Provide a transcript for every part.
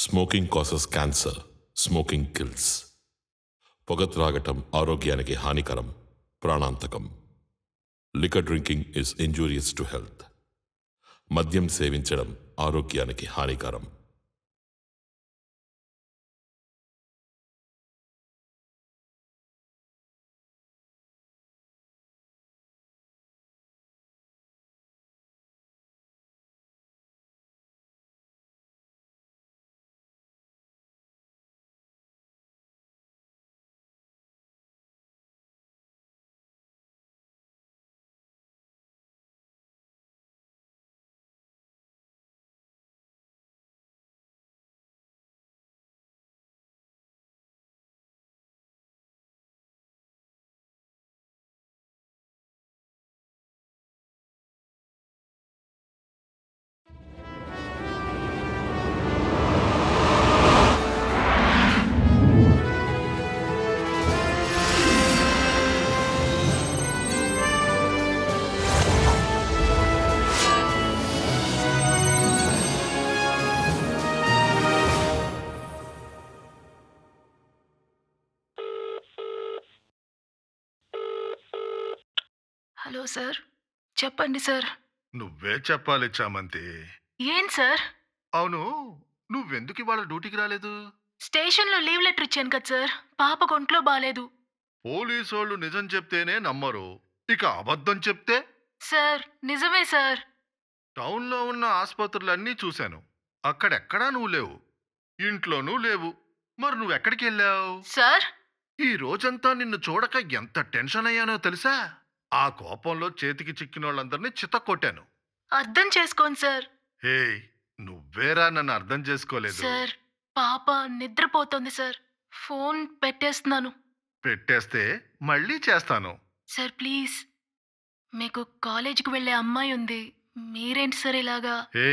Smoking causes cancer smoking kills పొగ త్రాగటం ఆరోగ్యానికి హానికరం ప్రాణాంతకం liquor drinking is injurious to health మద్యం సేవించడం ఆరోగ్యానికి హానికరం హలో సార్ చెప్పండి సార్ నువ్వే చెప్పాలి చామంతి ఏం సార్ అవును నువ్వెందుకు ఇవాళ డ్యూటీకి రాలేదు స్టేషన్లో లీవ్ లెటర్ ఇచ్చాను కదా సార్ పాప ఒంట్లో బాగాలేదు పోలీసోళ్ళు నిజం చెప్తేనే నమ్మరు ఇక అబద్ధం చెప్తే సార్ నిజమే సార్ టౌన్లో ఉన్న ఆసుపత్రులన్నీ చూశాను అక్కడెక్కడా నువ్వు లేవు ఇంట్లోనూ లేవు మరి నువ్వెక్కడికి వెళ్ళావు సార్ ఈ రోజంతా నిన్ను చూడక ఎంత టెన్షన్ అయ్యానో తెలుసా ఆ కోపంలో చేతికి చిక్కిన వాళ్ళందరినీ చితక్కొట్టాను అర్థం చేసుకోండి సార్ హే నువ్వేరా నన్ను అర్థం చేసుకోలేదు సార్ పాప నిద్రపోతోంది సార్ ఫోన్ పెట్టేస్తున్నాను పెట్టేస్తే మళ్ళీ చేస్తాను సార్ ప్లీజ్ మీకు కాలేజీకి వెళ్ళే అమ్మాయి ఉంది మీరేంటి సార్ ఇలాగా హే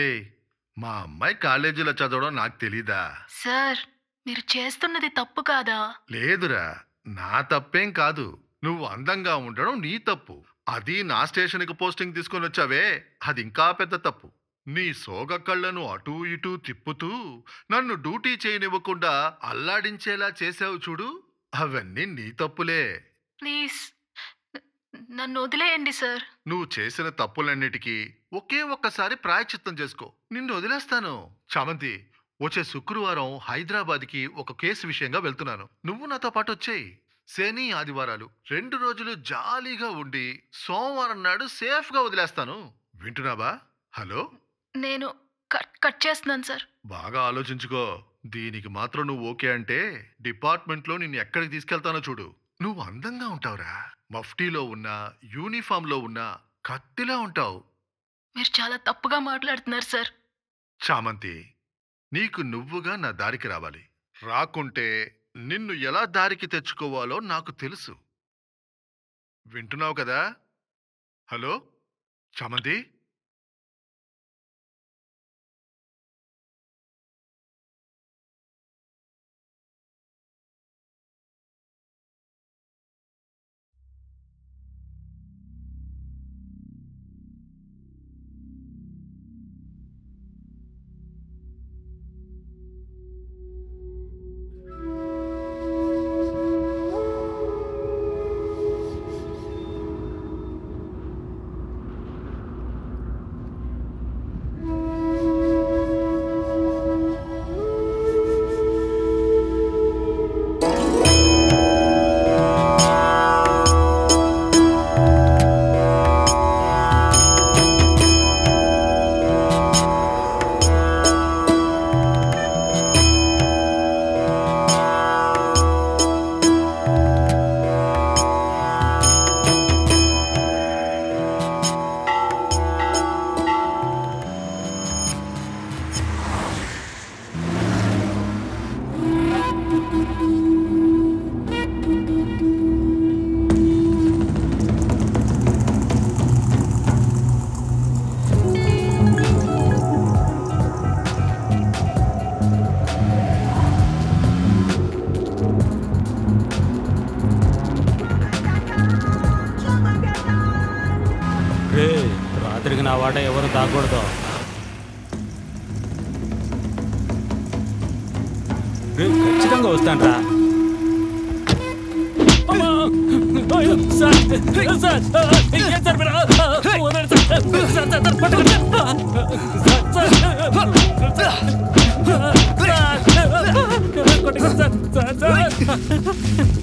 మా అమ్మాయి కాలేజీలో చదవడం నాకు తెలీదా సార్ మీరు చేస్తున్నది తప్పు కాదా లేదురా నా తప్పేం కాదు నువ్వు అందంగా ఉండడం నీ తప్పు అది నా స్టేషన్కి పోస్టింగ్ తీసుకొని వచ్చావే అది ఇంకా పెద్ద తప్పు నీ సోగ కళ్ళను అటూ ఇటూ తిప్పుతూ నన్ను డ్యూటీ చేయనివ్వకుండా అల్లాడించేలా చేసావు చూడు అవన్నీ నీ తప్పులే ప్లీజ్ న- నన్ను వదిలేయండి సార్ నువ్వు చేసిన తప్పులన్నిటికీ ఒకే ఒక్కసారి ప్రాయచిత్తం చేసుకో నిన్ను వదిలేస్తాను చామంతి వచ్చే శుక్రవారం హైదరాబాద్కి ఒక కేసు విషయంగా వెళ్తున్నాను నువ్వు నాతో పాటు వచ్చేయి శని ఆదివారాలు రెండు రోజులు జాలీగా ఉండి సోమవారం నాడు సేఫ్గా వదిలేస్తాను వింటున్నావా హలో నేను కట్ కట్ చేస్తున్నాను సార్ బాగా ఆలోచించుకో దీనికి మాత్రం నువ్వు ఓకే అంటే డిపార్ట్మెంట్లో నిన్ను ఎక్కడికి తీసుకెళ్తానో చూడు నువ్వు అందంగా ఉంటావురా మఫ్టీలో ఉన్నా యూనిఫామ్లో ఉన్నా కత్తిలా ఉంటావు మీరు చాలా తప్పుగా మాట్లాడుతున్నారు సార్ చామంతి నీకు నువ్వుగా నా దారికి రావాలి రాకుంటే నిన్ను ఎలా దారికి తెచ్చుకోవాలో నాకు తెలుసు వింటున్నావు కదా హలో చామంతి రే రాత్రికి నా వాట ఎవరు తాగకూడదు ఖచ్చితంగా వస్తాను రా సార్ సార్ ఏం సార్ మీరు? వదలండి సార్. సార్, సార్, సార్, పట్టుకోండి. Sir, sir. సార్, కొట్టకండి సార్. Sir, sir.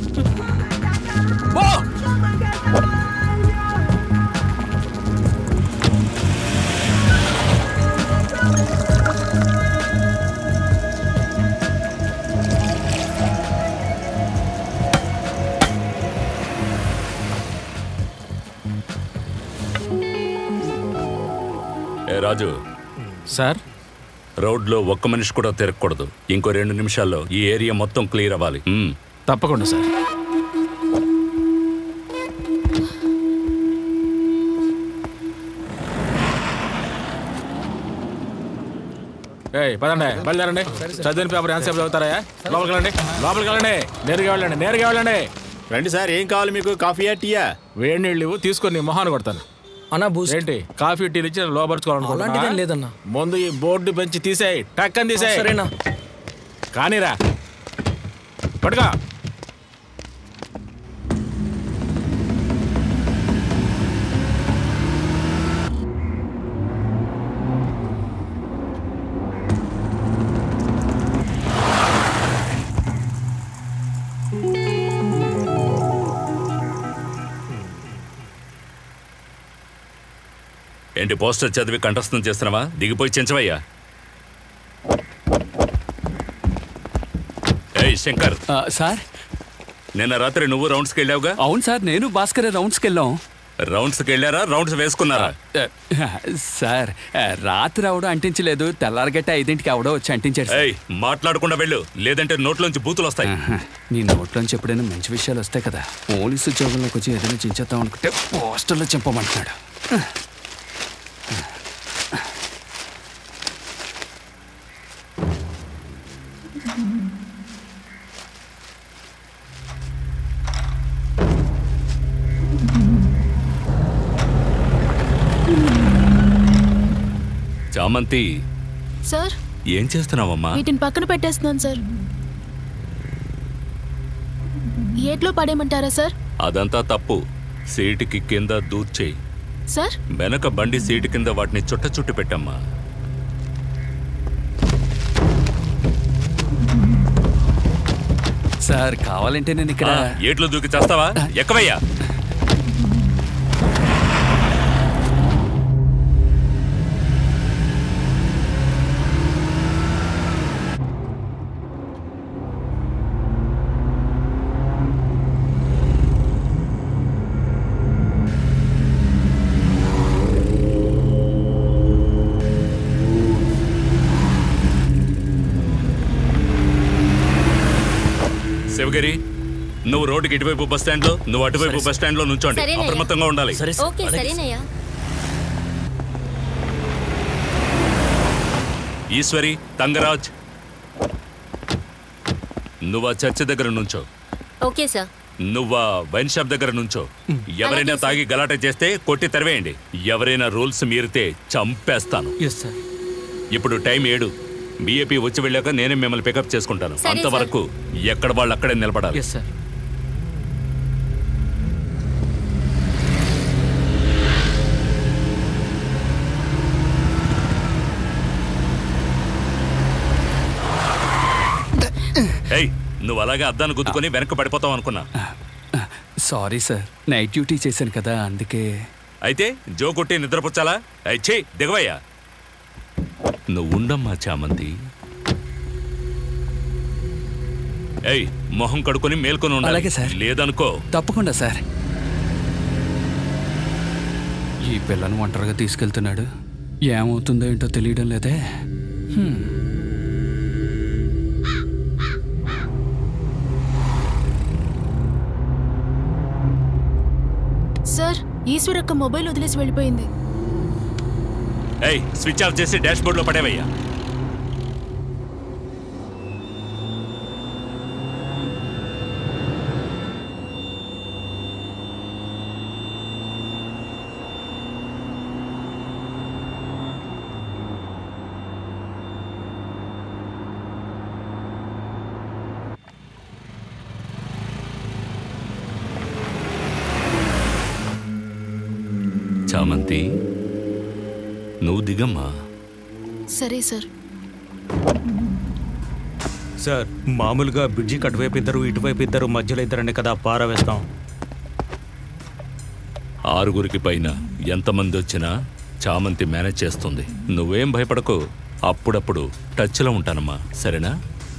ఏ రాజు సార్ రోడ్లో ఒక్క మనిషి కూడా తిరగకూడదు ఇంకో రెండు నిమిషాల్లో ఈ ఏరియా మొత్తం క్లియర్ అవ్వాలి మ్మ్. తప్పకుండా సార్ ఏయ్ పదండి బయలుదేరండి చదివిన పేపర్ ఎంత సేపు చదువుతారా లోపలికి వెళ్ళండి లోపలికి వెళ్ళండి నేరుగా వెళ్ళండి నేరుగా వెళ్ళండి రండి సార్ ఏం కావాలి మీకు కాఫీయా టీయా వేడి నీళ్ళు ఇవ్వు, తీసుకొని నీ మొహాన్ని కొడతాను అన్నా బూస్ట్ ఏంటి కాఫీ టీలు ఇచ్చి అలాంటిదేం లోపరుచుకోవాలనుకుంటున్నా లేదన్నా ముందు ఈ బోర్డు పెంచి తీసేయి టక్కని తీసేయి సరేనా కానీరా పట్టుకో ఏంటి పోస్టర్ చదివి కంఠస్థం చేస్తున్నావా దిగిపోయి చెంచవయ్యా ఏయ్ శంకర్ ఆ, సార్ నిన్న రాత్రి నువ్వు రౌండ్స్కి వెళ్ళావుగా అవును సార్ నేను భాస్కర్ రౌండ్స్కి వెళ్ళాం రౌండ్స్కి వెళ్ళారా రౌండ్స్ వేసుకున్నారా ఆ, సార్ ఆ, రాత్రి అవడం అంటించలేదు తెల్లారగట్ట ఐదింటికి అవడం వచ్చి అంటించాడు సార్. ఏయ్ మాట్లాడకుండా వెళ్ళు లేదంటే నోట్లోంచి బూతులు వస్తాయి ఆహా, నీ నోట్లోంచి ఎప్పుడైనా మంచి విషయాలు వస్తాయి కదా పోలీసు ఉద్యోగంలోకి వచ్చి ఏదైనా చించేద్దాం అనుకుంటే పోస్టర్లో చంపమంటున్నాడు చామంతి సార్ ఏం చేస్తున్నావమ్మా వీటిని పక్కన పెట్టేస్తున్నాను సార్ ఏట్లో పడేయమంటారా సార్ అదంతా తప్పు సీటుకి కింద దూర్చేయి సార్ వెనక బండి సీటు కింద వాటిని చుట్ట చుట్టు పెట్టమ్మా సార్ కావాలంటే నేను ఇక్కడ ఆ, ఏట్లో దూకి చేస్తావా ఎక్కవయ్యా శివగిరి నువ్వు రోడ్డుకి ఇటువైపు బస్ స్టాండ్ లో నువ్వు అటువైపు బస్ స్టాండ్ లో నుంచోండి సరేనయ్యా. అప్రమత్తంగా ఉండాలి సరే సార్ ఓకే అలాగే. సరేనయ్యా ఈశ్వరి తంగరాజ్ నువ్వు ఆ చర్చ్ దగ్గర నుంచో ఓకే సార్ నువ్వు ఆ వైన్ షాప్ దగ్గర నుంచో ఎవరైనా అలాగే, తాగి గలాట చేస్తే కొట్టి తెరవేయండి ఎవరైనా రూల్స్ మీరితే చంపేస్తాను ఎస్ సార్ ఇప్పుడు టైం ఏడు బీఏపీ వచ్చి వెళ్ళాక నేనే మిమ్మల్ని పికప్ చేసుకుంటాను సరే, అంతవరకు ఎక్కడ వాళ్ళు అక్కడే నిలబడాలి ఎస్ సార్ ఏయ్ నువ్వు అలాగే అద్దాన్ని గుద్దుకొని వెనక్కి పడిపోతావు అనుకున్నా సారీ సార్ నైట్ డ్యూటీ చేశాను కదా అందుకే అయితే జో కొట్టి నిద్రపుచ్చాలా అయితే దిగవయ్యా నువ్వు ఉండమ్మా చామంతి ఏయ్ మొహం కడుకొని మేల్కొని ఉండాలి అలాగే సార్. లేదనుకో తప్పకుండా సార్ ఈ పిల్లను ఒంటరిగా తీసుకెళ్తున్నాడు ఏమవుతుందో ఏంటో తెలియడం లేదే హ్మ్. సార్ ఈశ్వరక్క మొబైల్ వదిలేసి వెళ్ళిపోయింది ఏయ్ స్విచ్ ఆఫ్ చేసి డాష్ బోర్డ్ లో పడేవయ్యా చామంతి నువ్వు దిగమ్మా సరే సార్ సార్ మామూలుగా బ్రిడ్జికి అటువైపు ఇద్దరు ఇటువైపు ఇద్దరు మధ్యలో ఇద్దరనే కదా పార వేస్తాం ఆరుగురికి పైన ఎంతమంది వచ్చినా చామంతి మేనేజ్ చేస్తుంది నువ్వేం భయపడకు అప్పుడప్పుడు టచ్లో ఉంటానమ్మా సరేనా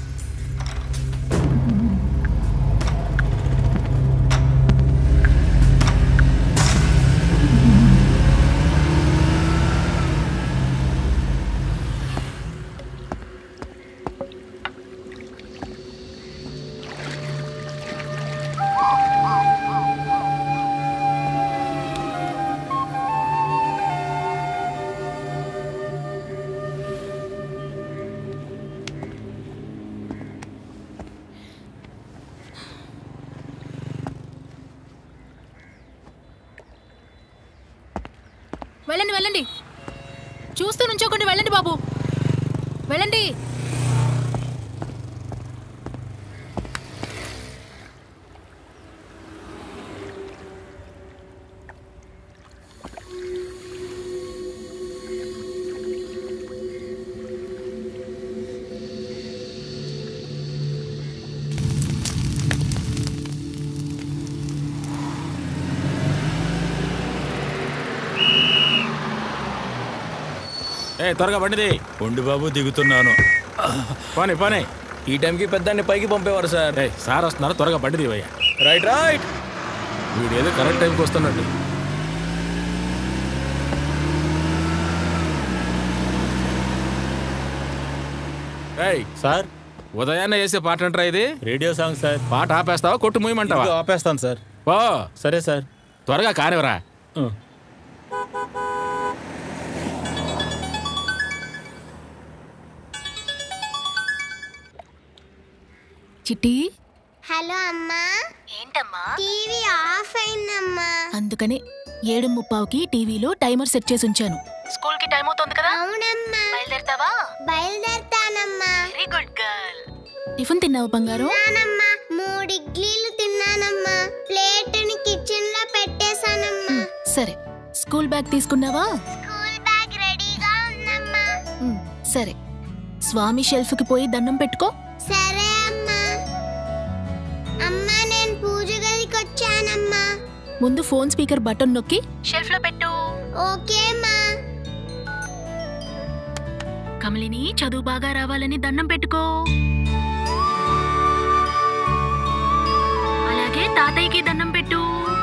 వెళ్ళండి వెళ్ళండి చూస్తూ నుంచోకండి వెళ్ళండి బాబు వెళ్ళండి ఏ త్వరగా బండిది ఉండి బాబు దిగుతున్నాను పోనీ పోనీ ఈ టైంకి పెద్దాన్ని పైకి పంపేవారు సార్ ఏ సార్ వస్తున్నారు త్వరగా బండి దివయ్యా రైట్ రైట్ వీడేదో కరెక్ట్ టైంకి వస్తున్నట్టు ఏయ్ సార్ ఉదయాన్నే వేసే పాట అంటారా ఇది రేడియో సాంగ్ సార్ పాట ఆపేస్తావా కొట్టు మూయమంటావా ఇదిగో ఆపేస్తాను సార్ ఓ సరే సార్ త్వరగా కానివరా ఉం. చిట్టి హలో అమ్మా ఏంటమ్మా టీవీ ఆఫ్ అయిందమ్మా అందుకనే ఏడు ముప్పావుకి టీవీలో టైమర్ సెట్ చేసి ఉంచాను స్కూల్ కి టైం అవుతుంది కదా అవునమ్మా బయలుదేరతావా బయలుదేరుతానమ్మా వెరీ గుడ్ గర్ల్ టిఫిన్ తిన్నావా బంగారం తిన్నానమ్మా మూడు ఇడ్లీలు తిన్నానమ్మా ప్లేటుని కిచెన్ లో పెట్టేశానమ్మా సరే స్కూల్ బ్యాగ్ తీసుకున్నావా స్కూల్ బ్యాగ్ రెడీగా ఉందమ్మా ఉమ్, సరే స్వామి షెల్ఫ్ కి పోయి దండం పెట్టుకో సరే అమ్మా అమ్మా నేను పూజ గదికి వచ్చానమ్మా ముందు ఫోన్ స్పీకర్ బటన్ నొక్కి షెల్ఫ్ లో పెట్టు ఓకే అమ్మా కమలిని చదువు బాగా రావాలని దండం పెట్టుకో అలాగే తాతయ్యకి దండం పెట్టు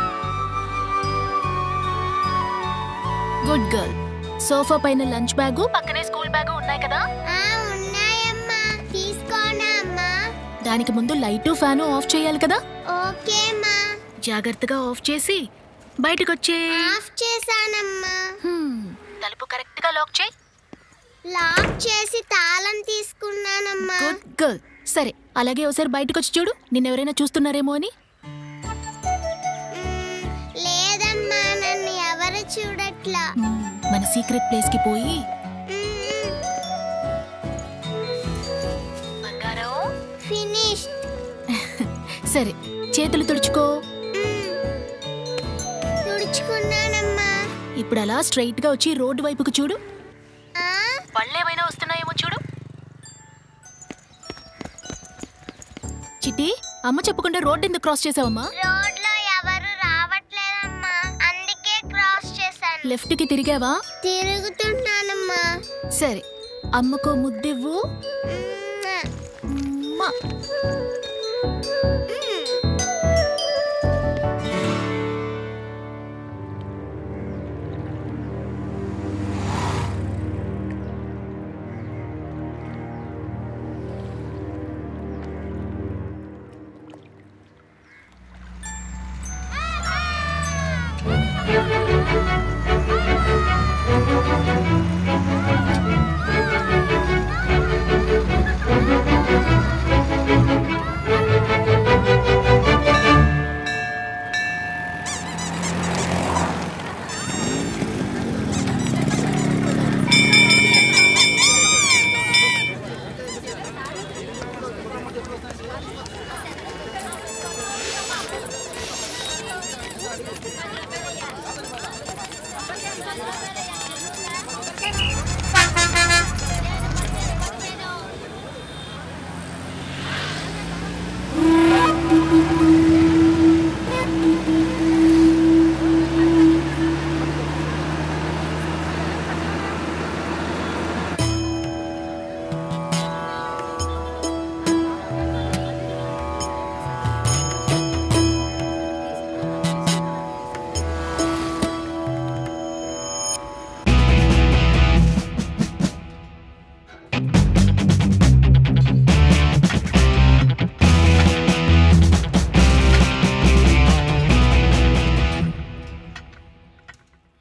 గుడ్ గర్ల్ సోఫా పైన లంచ్ బ్యాగు పక్కనే స్కూల్ బ్యాగు ఉన్నాయి కదా ఆ ఉన్నాయమ్మా తీసుకోనా అమ్మా దానికి ముందు లైటు ఫ్యాను ఆఫ్ చేయాలి కదా ఓకే అమ్మా జాగ్రత్తగా ఆఫ్ చేసి బయటకొచ్చే ఆఫ్ చేశానమ్మా తలుపు కరెక్ట్ గా లాక్ చేయి లాక్ చేసి తాళం తీసుకున్నానమ్మా గుడ్ గర్ల్ సరే అలాగే ఒకసారి బయటకు వచ్చి చూడు నిన్నెవరైనా చూస్తున్నారేమో అని మ్మ్, లేదమ్మా నన్ను ఎవరు చూడట్లా మ్మ్, మన సీక్రెట్ ప్లేస్ కి పోయి మ్మ్, బంగారం ఫినిష్ సరే చేతులు తుడుచుకో తుడుచుకున్నానమ్మా ఇప్పుడు అలా స్ట్రైట్ గా వచ్చి రోడ్డు వైపుకు చూడు ఆ, పళ్ళు ఏమైనా వస్తున్నాయేమో చూడు చిట్టి అమ్మ చెప్పకుండా రోడ్డు ఎందుకు క్రాస్ చేసావమ్మా రోడ్లో ఎవరు రావట్లేదమ్మా అందుకే క్రాస్ చేశాను లెఫ్ట్ కి తిరిగావా తిరుగుతున్నానమ్మా సరే అమ్మకో ముద్దివ్వు మ్మ్. ఉమ్మా.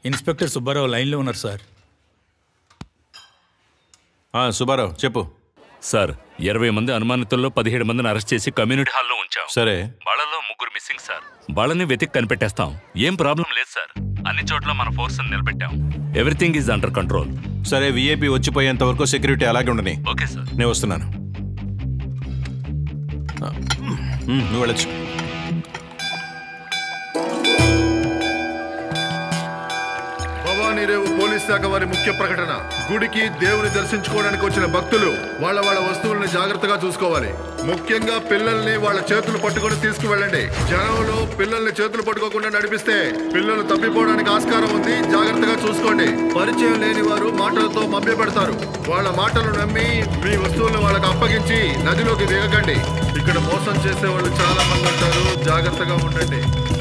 ఇన్స్పెక్టర్ సుబ్బారావు లైన్లో ఉన్నారు సార్ సుబ్బారావు చెప్పు సార్ ఇరవై మంది అనుమానితుల్లో పదిహేడు మందిని అరెస్ట్ చేసి కమ్యూనిటీ హాల్లో ఉంచాం సరే వాళ్ళలో ముగ్గురు మిస్సింగ్ సార్ వాళ్ళని వెతికి కనిపెట్టేస్తాం ఏం ప్రాబ్లం లేదు సార్ అన్ని చోట్ల మన ఫోర్స్ నిలబెట్టాం ఎవ్రీథింగ్ ఈజ్ అండర్ కంట్రోల్ సరే విఐపి వచ్చిపోయేంత వరకు సెక్యూరిటీ అలాగే ఉండని ఓకే సార్ నేను వస్తున్నాను ఆ, ఉమ్, నువ్వు వెళ్ళొచ్చు భవానీ రేవు పోలీస్ శాఖ వారి ముఖ్య ప్రకటన గుడికి దేవుని దర్శించుకోవడానికి వచ్చిన భక్తులు వాళ్ళ వాళ్ళ వస్తువులను జాగ్రత్తగా చూసుకోవాలి ముఖ్యంగా పిల్లల్ని వాళ్ళ చేతులు పట్టుకొని తీసుకువెళ్ళండి జనంలో పిల్లల్ని చేతులు పట్టుకోకుండా నడిపిస్తే పిల్లలు తప్పిపోవడానికి ఆస్కారం ఉంది జాగ్రత్తగా చూసుకోండి పరిచయం లేని వారు మాటలతో మభ్య పెడతారు వాళ్ళ మాటలు నమ్మి మీ వస్తువులను వాళ్ళకి అప్పగించి నదిలోకి దిగకండి ఇక్కడ మోసం చేసే వాళ్ళు చాలా మంది ఉంటారు జాగ్రత్తగా ఉండండి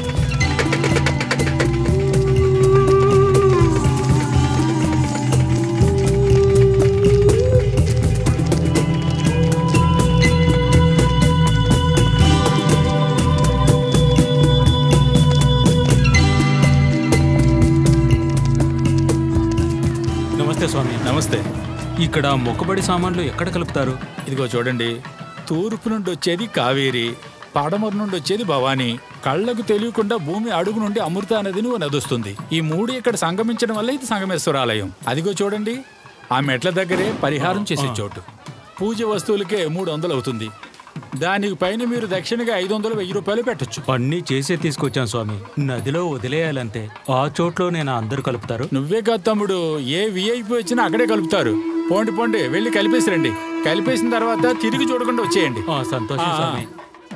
నమస్తే స్వామి నమస్తే ఇక్కడ మొక్కబడి సామాన్లు ఎక్కడ కలుపుతారు ఇదిగో చూడండి తూర్పు నుండి వచ్చేది కావేరి పడమరు నుండి వచ్చేది భవానీ కళ్ళకు తెలియకుండా భూమి అడుగు నుండి అమృత నదిని ఓ నది వస్తుంది ఈ మూడు ఇక్కడ సంగమించడం వల్ల ఇది సంగమేశ్వరాలయం అదిగో చూడండి ఆ మెట్ల దగ్గరే పరిహారం చేసే చోటు పూజ వస్తువులకే మూడు వందలు అవుతుంది దానికి పైన మీరు దక్షిణగా ఐదు వందలు వెయ్యి రూపాయలు పెట్టొచ్చు అన్నీ చేసే తీసుకొచ్చాను స్వామి నదిలో వదిలేయాలంతే ఆ చోట్లో నేను అందరు కలుపుతారు నువ్వే కాదు తమ్ముడు ఏ విఐపి వచ్చినా అక్కడే కలుపుతారు పోండి పోండి వెళ్ళి కలిపేసి రండి కలిపేసిన తర్వాత తిరిగి చూడకుండా వచ్చేయండి ఆ, సంతోషం ఆ, ఆ. స్వామి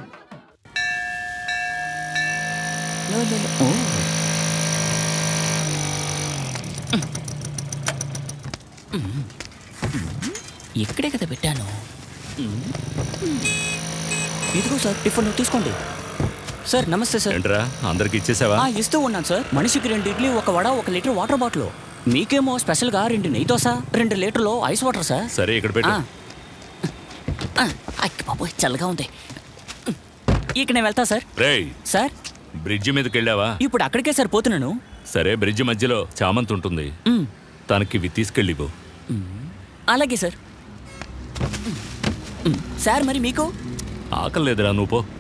ఇక్కడే కదా పెట్టాను ఇదిగో సార్ టిఫిన్ తీసుకోండి సార్ నమస్తే సార్ ఏంట్రా అందరికి ఇచ్చేసావా ఆ, ఇస్తూ ఉన్నాను సార్ మనిషికి రెండు ఇడ్లీ ఒక వడ ఒక లీటర్ వాటర్ బాటిల్ మీకేమో స్పెషల్గా రెండు నెయ్యి దోశ రెండు లీటర్లు ఐస్ వాటర్ సార్ సరే ఇక్కడ పెట్టు ఆ. ఆ, అయ్య బాబోయ్ చల్లగా ఉంది ఇక నేను వెళ్తా సార్ రేయ్ సార్ బ్రిడ్జి మీదకి వెళ్ళావా ఇప్పుడు అక్కడికే సార్ పోతున్నాను సరే బ్రిడ్జి మధ్యలో చామంతి ఉంటుంది మ్. తనకి ఇవి తీసుకెళ్ళిపో అలాగే సార్ మ్, సార్ మరి మీకు ఆకలి లేదురా నువ్వు పో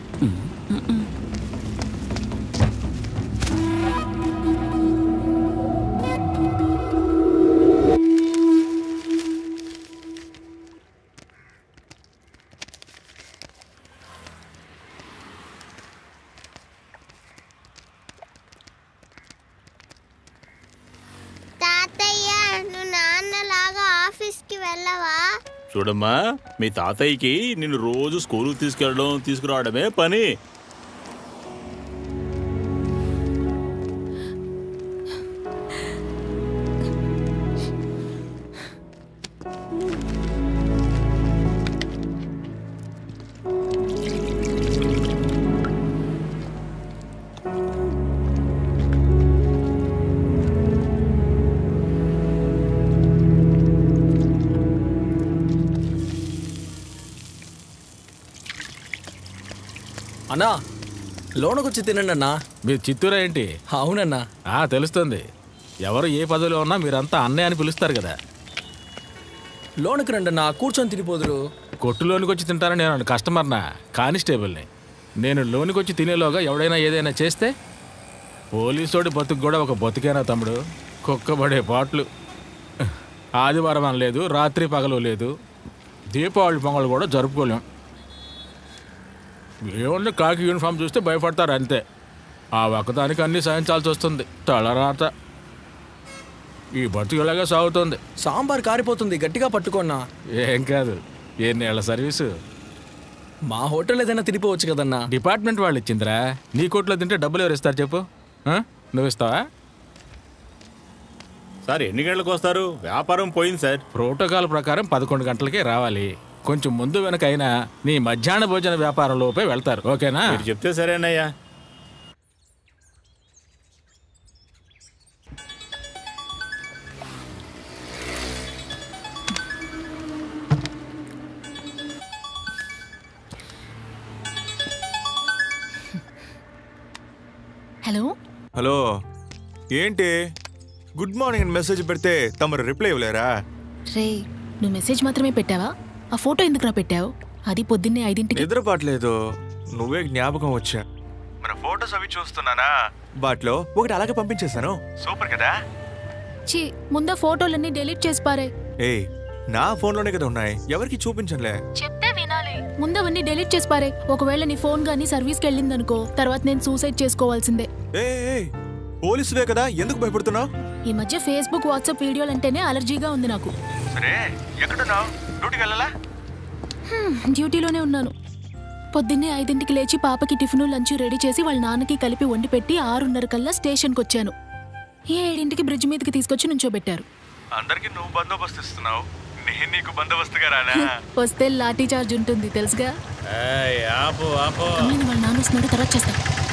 తాతయ్య నువ్వు నాన్నలాగా ఆఫీస్కి వెళ్ళవా చూడమ్మా మీ తాతయ్యకి నిన్ను రోజు స్కూల్కి తీసుకెళ్ళడం తీసుకురావడమే పని అన్నా లోనకొచ్చి తినండి అన్నా మీరు చిత్తూరా ఏంటి అవునన్నా ఆ తెలుస్తుంది ఎవరు ఏ పదవిలో ఉన్నా మీరంతా అన్నయ్య అని పిలుస్తారు కదా లోనకి రండి అన్నా కూర్చొని తినిపోదురు కొట్టులోనికి వచ్చి తింటారని నేను కస్టమర్నా కానిస్టేబుల్ని నేను లోనికి వచ్చి తినేలోగా ఎవడైనా ఏదైనా చేస్తే పోలీసోడి బతుకు కూడా ఒక బతుకేనా తమ్ముడు కుక్కబడే పాటలు ఆదివారం అని లేదు రాత్రి పగలు లేదు దీపావళి పొంగల్ కూడా జరుపుకోలేం ఏమన్నా కాకి యూనిఫామ్ చూస్తే భయపడతారు అంతే ఆ ఒక్కదానికి అన్ని సహించాల్సి వస్తుంది తలరాత ఈ బతుకు ఇలాగే సాగుతుంది సాంబార్ కారిపోతుంది గట్టిగా పట్టుకోన్నా ఏం కాదు ఎన్నేళ్ల సర్వీసు మా హోటల్ ఏదైనా తినిపోవచ్చు కదన్నా డిపార్ట్మెంట్ వాళ్ళు ఇచ్చిందిరా నీ కోట్లో తింటే డబ్బులు ఎవరు ఇస్తారు చెప్పు ఆ? నువ్వు ఇస్తావా సార్ ఎన్ని గంటలకు వస్తారు వ్యాపారం పోయింది సార్ ప్రోటోకాల్ ప్రకారం పదకొండు గంటలకే రావాలి కొంచెం ముందు వెనకైనా నీ మధ్యాహ్న భోజన వ్యాపారం లోపే వెళ్తారు ఓకేనా మీరు చెప్తే సరేనయ్యా హలో హలో ఏంటి గుడ్ మార్నింగ్ అని మెసేజ్ పెడితే తమరు రిప్లై ఇవ్వలేరా రే నువ్వు మెసేజ్ మాత్రమే పెట్టావా ఆ ఫోటో ఎందుకురా పెట్టావు అది పొద్దున్నే ఐదింటికి నిద్రపాట్లేదు నువ్వే జ్ఞాపకం వచ్చా మన ఫోటోస్ అవి చూస్తున్నానా వాటిలో ఒకటి అలాగే పంపించేశాను సూపర్ కదా ఛీ ముందా ఫోటోలన్నీ డిలీట్ చేసి పారే ఏయ్ నా ఫోన్లోనే కదా ఉన్నాయి ఎవరికి చూపించనులే చెప్తే వినాలి ముందవన్నీ డిలీట్ చేసి పారే ఒకవేళ నీ ఫోన్ గానీ సర్వీస్కి వెళ్ళిందనుకో తర్వాత నేను సూసైడ్ చేసుకోవాల్సిందే ఏ పోలీసువే కదా ఎందుకు భయపడుతున్నావు ఈ మధ్య ఫేస్బుక్ వాట్సాప్ వీడియోలు అంటేనే అలర్జీగా ఉంది నాకు సరే ఎక్కడున్నావు డ్యూటీకి వెళ్ళాలా హ్మ్, డ్యూటీలోనే ఉన్నాను పొద్దున్నే ఐదింటికి లేచి పాపకి టిఫిన్ లంచ్ రెడీ చేసి వాళ్ళ నాన్నకి కలిపి వండి పెట్టి ఆరున్నర కల్లా స్టేషన్కి వచ్చాను ఏడింటికి బ్రిడ్జ్ మీదకి తీసుకొచ్చి నుంచోబెట్టారు అందరికి నువ్వు బందోబస్తు ఇస్తున్నావు నేను నీకు బందోబస్తుగా రానా వస్తే లాఠీ చార్జ్ ఉంటుంది తెలుసుగా ఏయ్, ఆపు ఆపు కమలిని వాళ్ళ నాన్న వస్తున్నాడు తర్వాత చేస్తా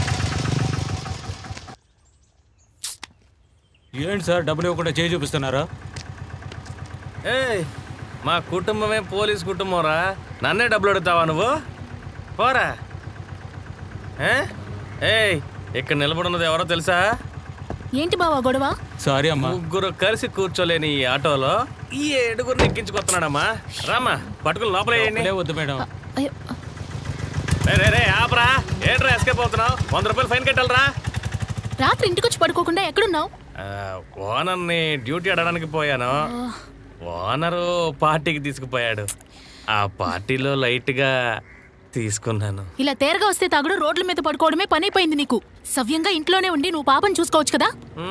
ఏంటి సార్ డబ్బులు ఇవ్వకుండా చేయి చూపిస్తున్నారా ఏయ్ మా కుటుంబమే పోలీస్ కుటుంబం రా నన్నే డబ్బులు అడుగుతావా నువ్వు పోరా ఏ? ఏయ్ ఇక్కడ నిలబడున్నది ఎవరో తెలుసా ఏంటి బావా గొడవ సారీ అమ్మా ముగ్గురు కలిసి కూర్చోలేని ఈ ఆటోలో ఈ ఏడుగురిని ఎక్కించుకొస్తున్నాడమ్మా రామ్మా పట్టుకుని లోపల వేయండి వద్దు మేడం అయ్యో, రే రే రే ఆపరా ఏంట్రా ఎస్కేప్ అవుతున్నావు వంద రూపాయలు ఫైన్ కట్టాలరా రాత్రి ఇంటికి వచ్చి పడుకోకుండా ఎక్కడున్నావు ఆ, ఓనర్ని డ్యూటీ అడగడానికి పోయాను ఓనరు పార్టీకి తీసుకుపోయాడు ఆ పార్టీలో లైట్గా తీసుకున్నాను ఇలా తేరగా వస్తే తాగుడు రోడ్ల మీద పడుకోవడమే పని అయిపోయింది నీకు సవ్యంగా ఇంట్లోనే ఉండి నువ్వు పాపని చూసుకోవచ్చు కదా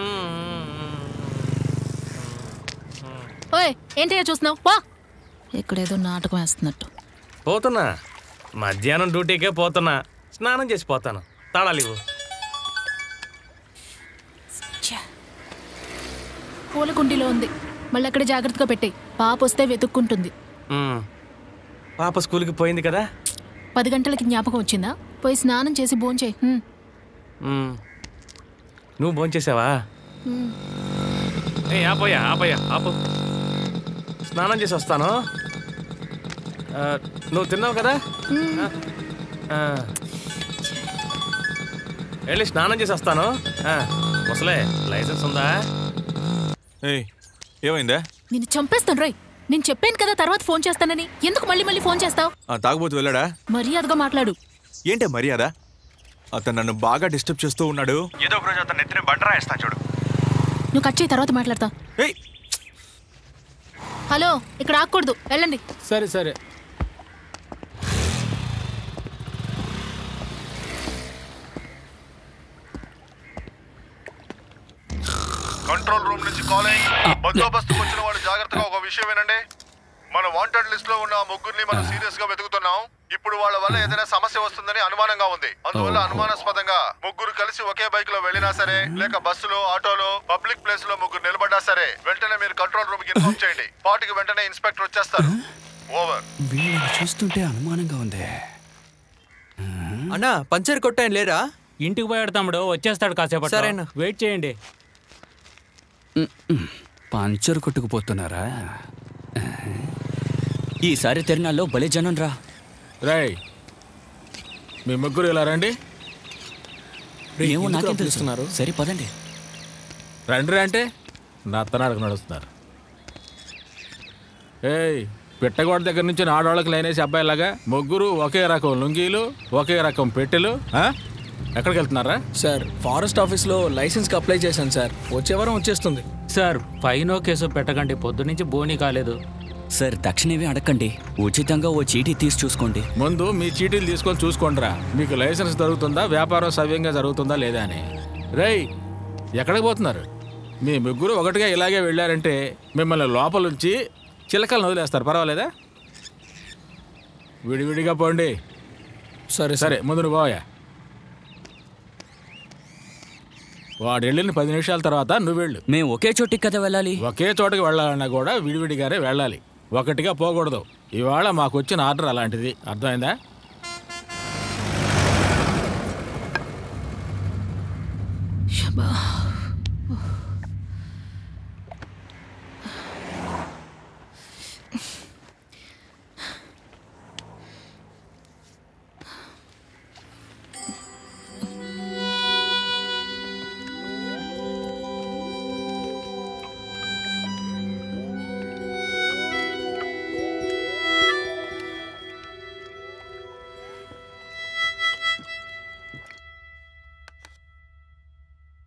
ఓయ్ ఏంటయ్యా చూస్తున్నావు వా ఇక్కడేదో నాటకం వేస్తున్నట్టు పోతున్నా మధ్యాహ్నం డ్యూటీకే పోతున్నా స్నానం చేసి పోతాను తాళాలు ఇవ్వు పూల కుండీలో ఉంది మళ్ళీ అక్కడ జాగ్రత్తగా పెట్టేయి పాప వస్తే వెతుక్కుంటుంది మ్మ్. పాప స్కూల్కి పోయింది కదా పది గంటలకి జ్ఞాపకం వచ్చిందా పోయి స్నానం చేసి భోంచేయి హ్మ్. మ్మ్. నువ్వు భోంచేసావా హ్మ్. ఏ ఆపోయా ఆపోయా ఆపు స్నానం చేసి వస్తాను ఆ, నువ్వు తిన్నావు కదా ఆ, ఆ. వెళ్ళి స్నానం చేసి వస్తాను ఆ, ముసలే లైసెన్స్ ఉందా ఏయ్ ఏమైందా నిన్ను చంపేస్తాను రోయ్ నేను చెప్పాను కదా తర్వాత ఫోన్ చేస్తానని ఎందుకు మళ్ళీ మళ్ళీ ఫోన్ చేస్తావు ఆ తాగుబోతు వెళ్ళాడా మర్యాదగా మాట్లాడు ఏంటే మర్యాద అతను నన్ను బాగా డిస్టర్బ్ చేస్తూ ఉన్నాడు ఏదో ఒక రోజు అతను నెత్తిన బండరా వేస్తాను చూడు నువ్వు కట్ చేయి తర్వాత మాట్లాడతా ఏయ్ హలో ఇక్కడ ఆగకూడదు వెళ్ళండి సరే సరే కంట్రోల్ రూమ్ నుంచి కాలింగ్ బందోబస్తుకు వచ్చిన వాళ్ళు జాగ్రత్తగా ఒక విషయం వినండి మన వాంటెడ్ లిస్ట్ లో ఉన్న ఆ ముగ్గురిని మనం సీరియస్ గా వెతుకుతున్నాం ఇప్పుడు వాళ్ళ వల్ల ఏదైనా సమస్య వస్తుందని అనుమానంగా ఉంది అందువల్ల అనుమానాస్పదంగా ముగ్గురు కలిసి ఒకే బైక్ లో వెళ్ళినా సరే లేక బస్సులో ఆటోలో పబ్లిక్ ప్లేస్ లో ముగ్గురు నిలబడ్డా సరే వెంటనే మీరు కంట్రోల్ రూమ్ కి ఇన్ఫార్మ్ చేయండి పాటికి వెంటనే ఇన్స్పెక్టర్ వచ్చేస్తారు ఓవర్ వీళ్ళని చూస్తుంటే అనుమానంగా ఉంది అన్నా పంచర్ కొట్టాను లేరా ఇంటికి పోయాడు తమ్ముడు వచ్చేస్తాడు కాసేపు సరేనా. వెయిట్ చేయండి పంచర్ కొట్టుకుపోతున్నారా ఈసారి తిరణాల్లో భలే జనం రా రాయ్ మీ ముగ్గురు ఇలా రండి ఏమో నాకేం తెలుస్తున్నారు సరే పదండి రండి అంటే నా అత్తనాడకు నడుస్తున్నారు ఏయ్ పిట్టగోడ దగ్గర నుంచి ఆడవాళ్ళకి లైనేసి అబ్బాయిలాగా ముగ్గురు ఒకే రకం లుంగీలు ఒకే రకం పెట్టెలు ఆ? ఎక్కడికి వెళ్తున్నారా సార్ ఫారెస్ట్ ఆఫీస్లో లైసెన్స్కి అప్లై చేశాను సార్ వచ్చే వారం వచ్చేస్తుంది సార్ ఫైనో కేసు పెట్టకండి పొద్దునుంచి బోనీ కాలేదు సార్ తక్షణమే అడగండి ఉచితంగా ఓ చీటీ తీసి చూసుకోండి ముందు మీ చీటీలు తీసుకొని చూసుకోండిరా మీకు లైసెన్స్ దొరుకుతుందా వ్యాపారం సవ్యంగా జరుగుతుందా లేదా అని రేయ్ ఎక్కడికి పోతున్నారు మీ ముగ్గురు ఒకటిగా ఇలాగే వెళ్ళారంటే మిమ్మల్ని లోపల ఉంచి చిలకలను వదిలేస్తారు పర్వాలేదా విడివిడిగా పోండి సరే సరే ముందు నువ్వు పోయా వాడు వెళ్ళిన పది నిమిషాల తర్వాత నువ్వు వెళ్ళు మేము ఒకే చోటికి కదా వెళ్ళాలి ఒకే చోటకి వెళ్ళాలన్నా కూడా విడివిడిగానే వెళ్ళాలి ఒకటిగా పోకూడదు ఇవాళ మాకు వచ్చిన ఆర్డర్ అలాంటిది అర్థమైందా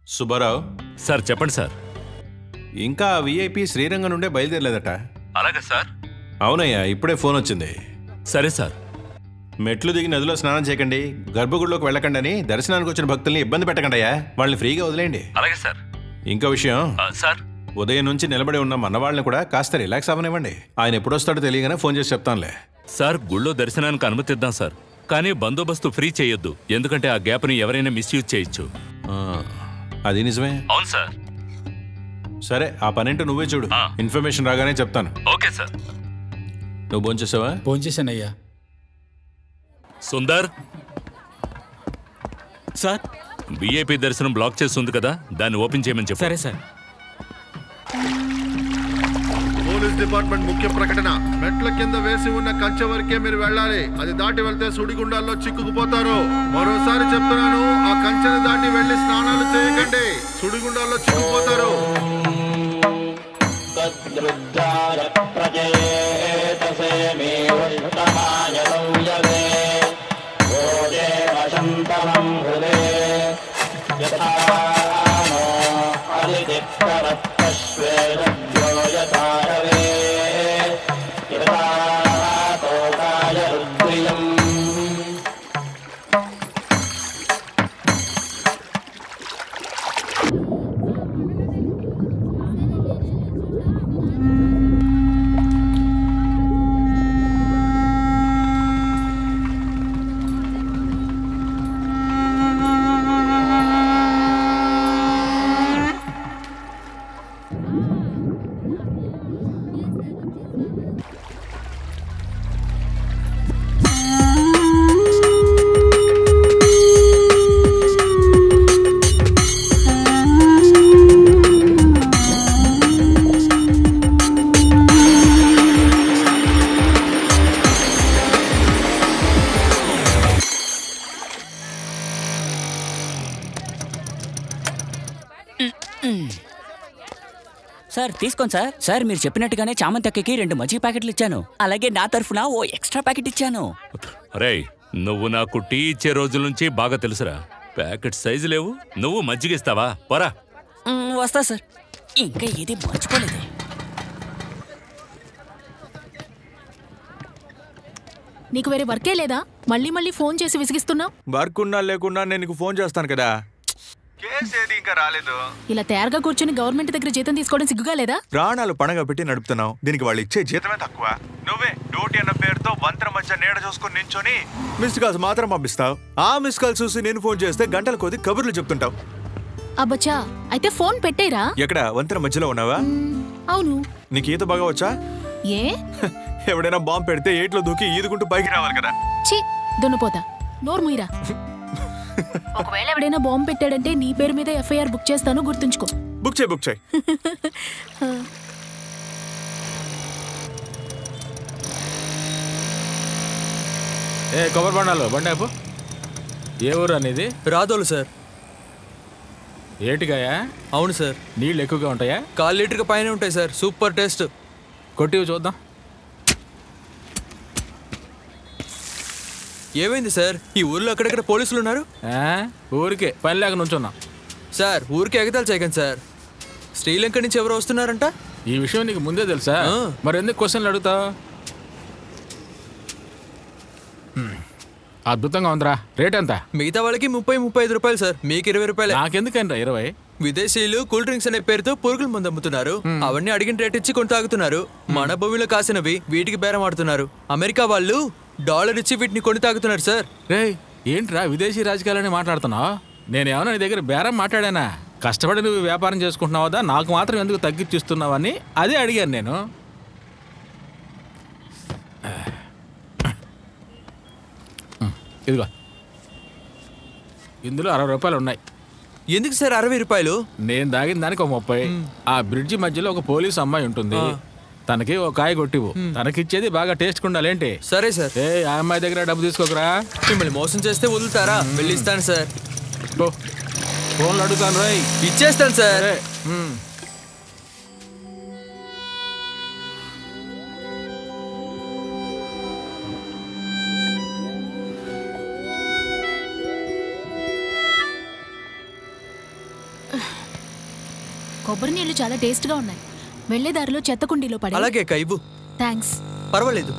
సుబ్బారావు సార్ చెప్పండి సార్ ఇంకా విఐపి శ్రీరంగం నుండే బయలుదేరలేదట అలాగే సార్ అవునయ్యా ఇప్పుడే ఫోన్ వచ్చింది సరే సార్ మెట్లు దిగి నదిలో స్నానం చేయకండి గర్భగుడిలోకి వెళ్ళకండి అని దర్శనానికి వచ్చిన భక్తుల్ని ఇబ్బంది పెట్టకండి అయ్యా వాళ్ళని ఫ్రీగా వదిలేయండి అలాగే సార్ ఇంకో విషయం సార్ ఉదయం నుంచి నిలబడి ఉన్న మనవాళ్ళని కూడా కాస్త రిలాక్స్ అవ్వనివ్వండి ఆయన ఎప్పుడొస్తాడో తెలియగానే ఫోన్ చేసి చెప్తానులే సార్ గుళ్ళో దర్శనానికి అనుమతిద్దాం సార్ కానీ బందోబస్తు ఫ్రీ చేయొద్దు ఎందుకంటే ఆ గ్యాప్ని ఎవరైనా మిస్యూజ్ చేయొచ్చు ఆ, అది నిజమే అవును సార్ సరే ఆ పనేంటో నువ్వే చూడు ఇన్ఫర్మేషన్ రాగానే చెప్తాను ఓకే సార్ నువ్వు భోంచేసావా భోంచేశానయ్యా సుందర్ సార్ విఐపి దర్శనం బ్లాక్ చేస్తుంది కదా దాన్ని ఓపెన్ చేయమని చెప్పు సరే సార్ పోలీస్ డిపార్ట్మెంట్ ముఖ్య ప్రకటన మెట్ల కింద వేసి ఉన్న కంచె వరకే మీరు వెళ్ళాలి అది దాటి వెళ్తే సుడిగుండాల్లో చిక్కుకుపోతారు మరోసారి చెప్తున్నాను ఆ కంచెని దాటి వెళ్లి స్నానాలు చేయకండి సుడిగుండాల్లో చిక్కుకుపోతారు సార్ తీసుకోండి సార్ సార్ మీరు చెప్పినట్టుగానే చామంతి అక్కకి రెండు మజ్జిగ ప్యాకెట్లు ఇచ్చాను అలాగే నా తరఫున ఓ ఎక్స్ట్రా ప్యాకెట్ ఇచ్చాను రేయ్ నువ్వు నాకు టీ ఇచ్చే రోజుల నుంచి బాగా తెలుసురా ప్యాకెట్ సైజు లేవు నువ్వు మజ్జిగ ఇస్తావా పోరా మ్, వస్తా సార్ ఇంకా ఏది మర్చిపోలేదు నీకు వేరే వర్కే లేదా మళ్ళీ మళ్ళీ ఫోన్ చేసి విసిగిస్తున్నావు వర్క్ ఉన్నా లేకున్నా నేను నీకు ఫోన్ చేస్తాను కదా కేసు ఏది ఇంకా రాలేదు ఇలా తయారుగా కూర్చొని గవర్నమెంట్ దగ్గర జీతం తీసుకోవడం సిగ్గుగా లేదా ప్రాణాలు పణగా పెట్టి నడుపుతున్నావు దీనికి వాళ్ళు ఇచ్చే జీతమే తక్కువ నువ్వే డ్యూటీ అన్న పేరుతో వంతర మధ్య నీడ చూసుకుని నించొని మిస్డ్ కాల్స్ మాత్రం పంపిస్తావు ఆ మిస్ కాల్ చూసి నేను ఫోన్ చేస్తే గంటల కొద్ది కబుర్లు చెప్తుంటావు అబ్బచ్చా అయితే ఫోన్ పెట్టేరా ఎక్కడ వంతెన మధ్యలో ఉన్నావా అవును నీకు ఈత బాగా వచ్చా ఏ ఎవడైనా బాంబు పెడితే ఏట్లో దూకి ఈదుకుంటూ పైకి రావాలి కదా ఛీ దున్నపోతా నోరు ముయిరా ఒకవేళ ఎవడైనా బాంబు పెట్టాడంటే నీ పేరు మీద ఎఫ్ఐఆర్ బుక్ చేస్తాను గుర్తుంచుకో బుక్ చేయి బుక్ చేయి ఏ కొబ్బరి బండాలు బండి ఆపు ఏ ఊరు అనేది రాదోలు సార్ ఏటిగాయా అవును సార్ నీళ్ళు ఎక్కువగా ఉంటాయా కాల్ లీటర్కి పైన ఉంటాయి సార్ సూపర్ టేస్ట్ కొట్టివి చూద్దాం ఏమైంది సార్ ఈ ఊర్లో అక్కడక్కడ పోలీసులు ఉన్నారు ఆ, ఊరికే పని లేక నుంచున్నాం సార్ ఊరికి ఎగతాలు చేయకండి సార్ శ్రీలంక నుంచి ఎవరు వస్తున్నారంట ఈ విషయం నీకు ముందే తెలుసా మరి ఎందుకు క్వశ్చన్లు అడుగుతావు హ్మ్. అద్భుతంగా ఉందిరా రేట్ ఎంత మిగతా వాళ్ళకి ముప్పై ముప్పై ఐదు రూపాయలు సార్ మీకు ఇరవై రూపాయలు నాకెందుకండి ఇరవై విదేశీయులు కూల్ డ్రింక్స్ అనే పేరుతో పురుగుల మందు అమ్ముతున్నారు అవన్నీ అడిగిన రేట్ ఇచ్చి కొని తాగుతున్నారు మన భూమిలో కాసినవి వీటికి బేరం ఆడుతున్నారు అమెరికా వాళ్ళు డాలర్ ఇచ్చి వీటిని కొని తాగుతున్నారు సార్ రే ఏంట్రా విదేశీ రాజకీయాలని మాట్లాడుతున్నావు నేనేమన్నా నీ దగ్గర బేరం మాట్లాడానా కష్టపడి నువ్వు వ్యాపారం చేసుకుంటున్నావా నాకు మాత్రం ఎందుకు తగ్గించిస్తున్నావని అదే అడిగాను నేను ఇదిగో ఇందులో అరవై రూపాయలు ఉన్నాయి ఎందుకు సార్ అరవై రూపాయలు నేను దాగిన దానికి ఒక ముప్పై ఆ బ్రిడ్జి మధ్యలో ఒక పోలీస్ అమ్మాయి ఉంటుంది ఆ. తనకి ఒక కాయ కొట్టివు తనకిచ్చేది బాగా టేస్ట్ ఉండాలేంటి సరే సార్ ఏ ఆ అమ్మాయి దగ్గర డబ్బు తీసుకోకరా మిమ్మల్ని మోసం చేస్తే వదులుతారా వెళ్ళి ఇస్తాను సార్ ఫోన్లు అడుగుతాను రాయ్ ఇచ్చేస్తాను సార్ కొబ్బరి నీళ్లు చాలా టేస్ట్గా ఉన్నాయి వెళ్లే దారిలో చెత్త కుండీలో పడి అలాగే అక్క ఇవ్వు థ్యాంక్స్ పర్వాలేదు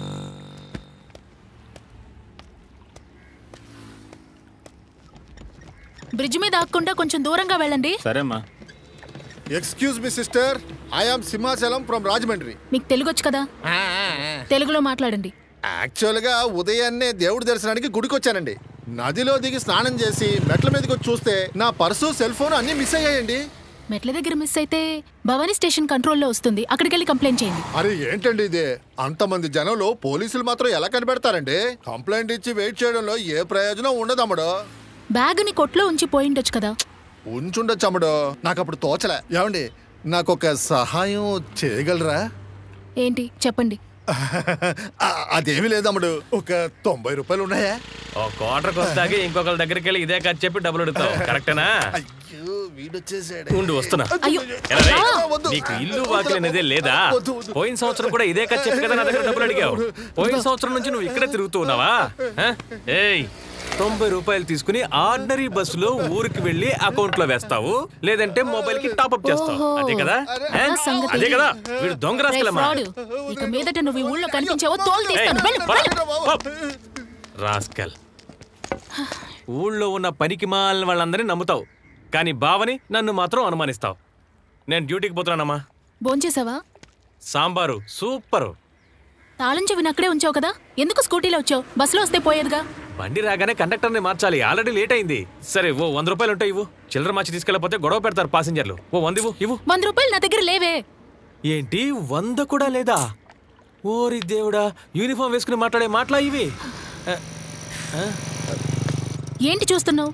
బ్రిడ్జ్ మీద ఆగకుండా కొంచెం దూరంగా వెళ్ళండి సరేమ్మా excuse me sister I am Simhachalam from Rajahmundry మీకు తెలుగు వచ్చు కదా తెలుగులో మాట్లాడండి యాక్చువల్గా ఉదయాన్నే దేవుడి దర్శనానికి గుడికి వచ్చానండి నదిలో దిగి స్నానం చేసి మెట్ల మీదకి వచ్చి చూస్తే నా పర్సు సెల్ ఫోన్ అన్ని మిస్ అయ్యాయండి మెట్ల దగ్గర మిస్ అయితే భవానీ స్టేషన్ కంట్రోల్లో వస్తుంది అక్కడికి వెళ్ళి కంప్లైంట్ చేయండి అరే ఏంటండి ఇది అంతమంది జనంలో పోలీసులు మాత్రం ఎలా కనిపెడతారండి కంప్లైంట్ ఇచ్చి వెయిట్ చేయడంలో ఏ ప్రయోజనం ఉండదు అమ్మడు బ్యాగుని కొట్లో ఉంచి పోయిండొచ్చు కదా ఉంచుండొచ్చు అమ్మడు నాకు అప్పుడు తోచలే ఏమండి నాకు ఒక సహాయం చేయగలరా ఏంటి చెప్పండి ఆ, అదేమీ లేదమ్ముడు ఒక తొంభై రూపాయలు ఉన్నాయా ఓ క్వార్టర్కి వస్తాకి ఇంకొకరి దగ్గరికి వెళ్ళి ఇదే ఖర్చు చెప్పి డబ్బులు అడుగుతావు కరెక్టేనా వీడొచ్చేసాడు ఉండు వస్తున్నా అయ్యో. ఎలా రే? ఆ, వద్దు. నీకు ఇల్లు వాకిలి అనేదే లేదా వద్దు, వద్దు. పోయిన సంవత్సరం కూడా ఇదే ఖర్చు చెప్పి కదా నా దగ్గర డబ్బులు అడిగావు పోయిన సంవత్సరం నుంచి నువ్వు ఇక్కడే తిరుగుతూ ఉన్నావా ఆ? ఏయ్ తొంభై రూపాయలు తీసుకుని ఆర్డినరీ బస్సులో ఊరికి వెళ్ళి అకౌంట్ లో వేస్తావు లేదంటే మొబైల్ కి టాప్అప్ చేస్తావు ఓహో. అదే కదా ఆ? ఆ సంగతి. అదే కదా వీడు దొంగ రేయ్ రాసుకెళ్ళమ్మా ఫ్రాడ్, ఇక మీదట నువ్వు ఈ ఊళ్ళో కనిపించావో తోలు తీస్తాను వెళ్ళు, వెళ్ళు. రాస్కల్ ఊళ్ళో ఉన్న పనికి మాలిన వాళ్ళందరినీ నమ్ముతావు కానీ బావని నన్ను మాత్రం అనుమానిస్తావు నేను డ్యూటీకి పోతున్నానమ్మా భోంచేసావా సాంబారు సూపరు తాళం చెవిని అక్కడే ఉంచావు కదా ఎందుకు స్కూటీలో వచ్చావు బస్సులో వస్తే పోయేదిగా బండి రాగానే కండక్టర్ని మార్చాలి ఆల్రెడీ లేట్ అయింది సరే ఓ వంద రూపాయలు ఉంటాయి ఇవ్వు చిల్లర మార్చి తీసుకెళ్ళకపోతే గొడవ పెడతారు పాసింజర్లు ఓ వంద ఇవ్వు ఇవ్వు వంద రూపాయలు నా దగ్గర లేవే ఏంటి వంద కూడా లేదా ఓరి దేవుడా యూనిఫామ్ వేసుకుని మాట్లాడే మాటలా ఇవి ఆ, ఆ, ఏంటి చూస్తున్నావు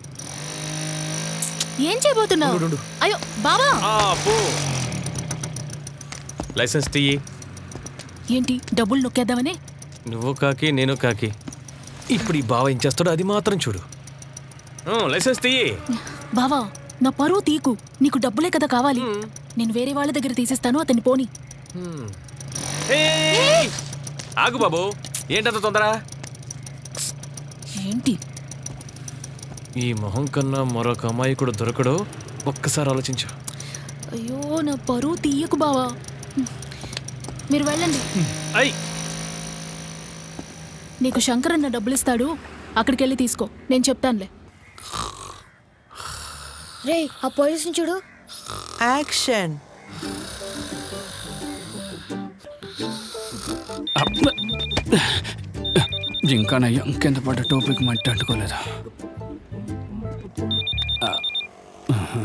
ఏం చేయబోతున్నావు అయ్యో బావా ఆపు. లైసెన్స్ తీయి ఏంటి డబ్బులు నొక్కేద్దామని నువ్వు కాకి నేను కాకి ఇప్పుడు ఈ బావ ఏం చేస్తాడో అది మాత్రం చూడు ఊ, లైసెన్స్ తీయి బావా నా పరువు తీకు నీకు డబ్బులే కదా కావాలి నేను వేరే వాళ్ళ దగ్గర తీసిస్తాను అతన్ని పోని ఏయ్! ఆగు బాబు ఏంటంత తొందర ఏంటి ఈ మొహం కన్నా మరొక అమాయకుడు దొరకడు ఒక్కసారి ఆలోచించు అయ్యో నా పరువు తీయకు బావా మీరు వెళ్ళండి అయ్ నీకు శంకర్ అన్న డబ్బులు ఇస్తాడు అక్కడికి వెళ్ళి తీసుకో నేను చెప్తానులే రే ఆ పోలీసుని చూడు యాక్షన్ ఇంకా నయ్యం కింద పడ్డ టోపిక్ మట్టి అంటుకోలేదు ఆ, ఆహా.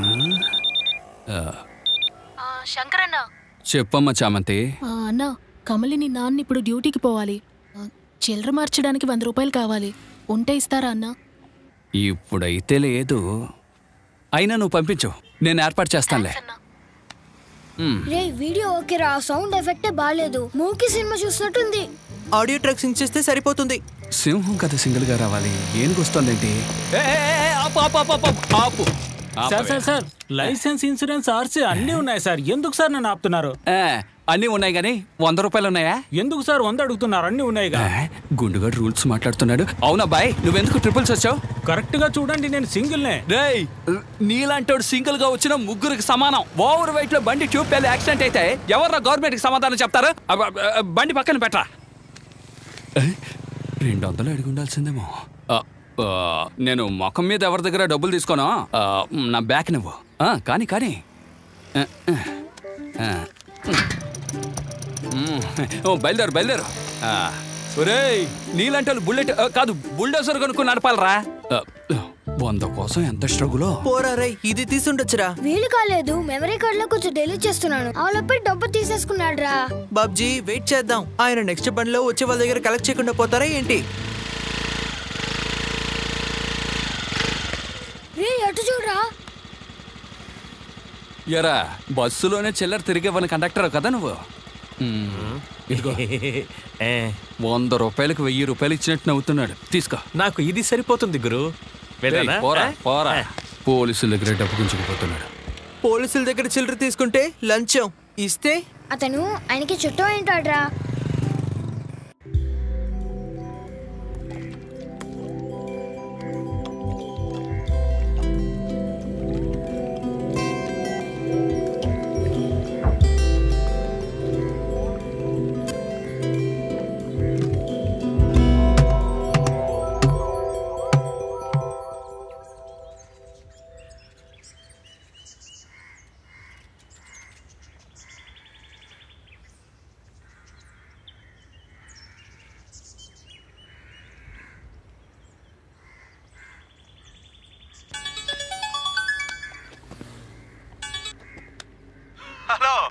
ఆ, శంకర్ అన్న చెప్పమ్మా చామంతి అన్న కమలిని నాన్న ఇప్పుడు డ్యూటీకి పోవాలి ఆ, చిల్లర మార్చడానికి వంద రూపాయలు కావాలి ఉంటే ఇస్తారా అన్న ఇప్పుడైతే లేదు అయినా నువ్వు పంపించు నేను ఏర్పాటు చేస్తానులే ఉమ్. రే వీడియో ఓకేరా సౌండ్ ఎఫెక్టే బాగాలేదు మూకీ సినిమా చూసినట్టుంది ఆడియో ట్రాక్ సింక్ చేస్తే సరిపోతుంది సింహం కథ సింగిల్గా రావాలి ఏనుగు వస్తుందేంటి ఆపు ఆపు ఆపు ఆపు ఆపు sir sir sir licence insurance RC అన్నీ ఉన్నాయి సార్ ఎందుకు సార్ నన్ను ఆపుతున్నారు అన్నీ ఉన్నాయి కానీ వంద రూపాయలు ఉన్నాయా ఎందుకు సార్ వంద అడుగుతున్నారు అన్నీ ఉన్నాయిగా గుండుగాడు రూల్స్ మాట్లాడుతున్నాడు అవునా బాయ్ నువ్వెందుకు ట్రిపుల్స్ వచ్చావు కరెక్ట్ గా చూడండి నేను సింగిల్నే రేయ్ నీలాంటోడు సింగిల్ గా వచ్చిన ముగ్గురికి సమానం ఓవర్ వెయిట్ లో బండి ట్యూబ్ పెళ్లి యాక్సిడెంట్ అయితే ఎవరు గవర్నమెంట్ కి సమాధానం చెప్తారు అబ్బ, అబ్బ, బండి పక్కన పెట్టరా ఏ, రెండు వందలు అడిగి ఉండాల్సిందేమో ఆ, ఆ, నేను ముఖం మీద ఎవరి దగ్గర డబ్బులు తీసుకోను ఆ, నా బ్యాక్ నువ్వు ఆ, కానీ కానీ ఆ, ఆ, ఆ. మ్మ్. ఓ, బయలుదేరు బయలుదేరు ఆ, ఒరేయ్ నీలాంటి వాళ్ళు బుల్లెట్ ఆ, కాదు బుల్డోజర్ కొనుక్కుని నడపాలరా ఆ, వంద కోసం ఎంత స్ట్రగులో పోరా రై ఇది తీసుండొచ్చురా వీలు కాలేదు మెమరీ కార్డ్ లో కొంచెం డెలీట్ చేస్తున్నాను ఆలోపే డబ్బు తీసేసుకున్నాడు రా బాబ్జీ వెయిట్ చేద్దాం ఆయన నెక్స్ట్ బండిలో వచ్చే వాళ్ళ దగ్గర కలెక్ట్ చేయకుండా పోతారా ఏంటి రే ఎటు చూడరా ఎరా బస్సులోనే చిల్లర తిరిగేవని కండక్టర్ కదా నువ్వు మ్మ్. ఇదిగో వంద రూపాయలకు వెయ్యి రూపాయలు ఇచ్చినట్టు నవ్వుతున్నాడు తీసుకో నాకు ఇది సరిపోతుంది గురు వెళ్ళనా? ఏయ్, పోరా ఆ? పోరా పోలీసుల దగ్గర డబ్బు గుంజుకుపోతున్నాడు పోలీసుల దగ్గర చిల్లర తీసుకుంటే లంచం ఇస్తే అతను ఆయనకి చుట్టూ ఏంటాడ్రా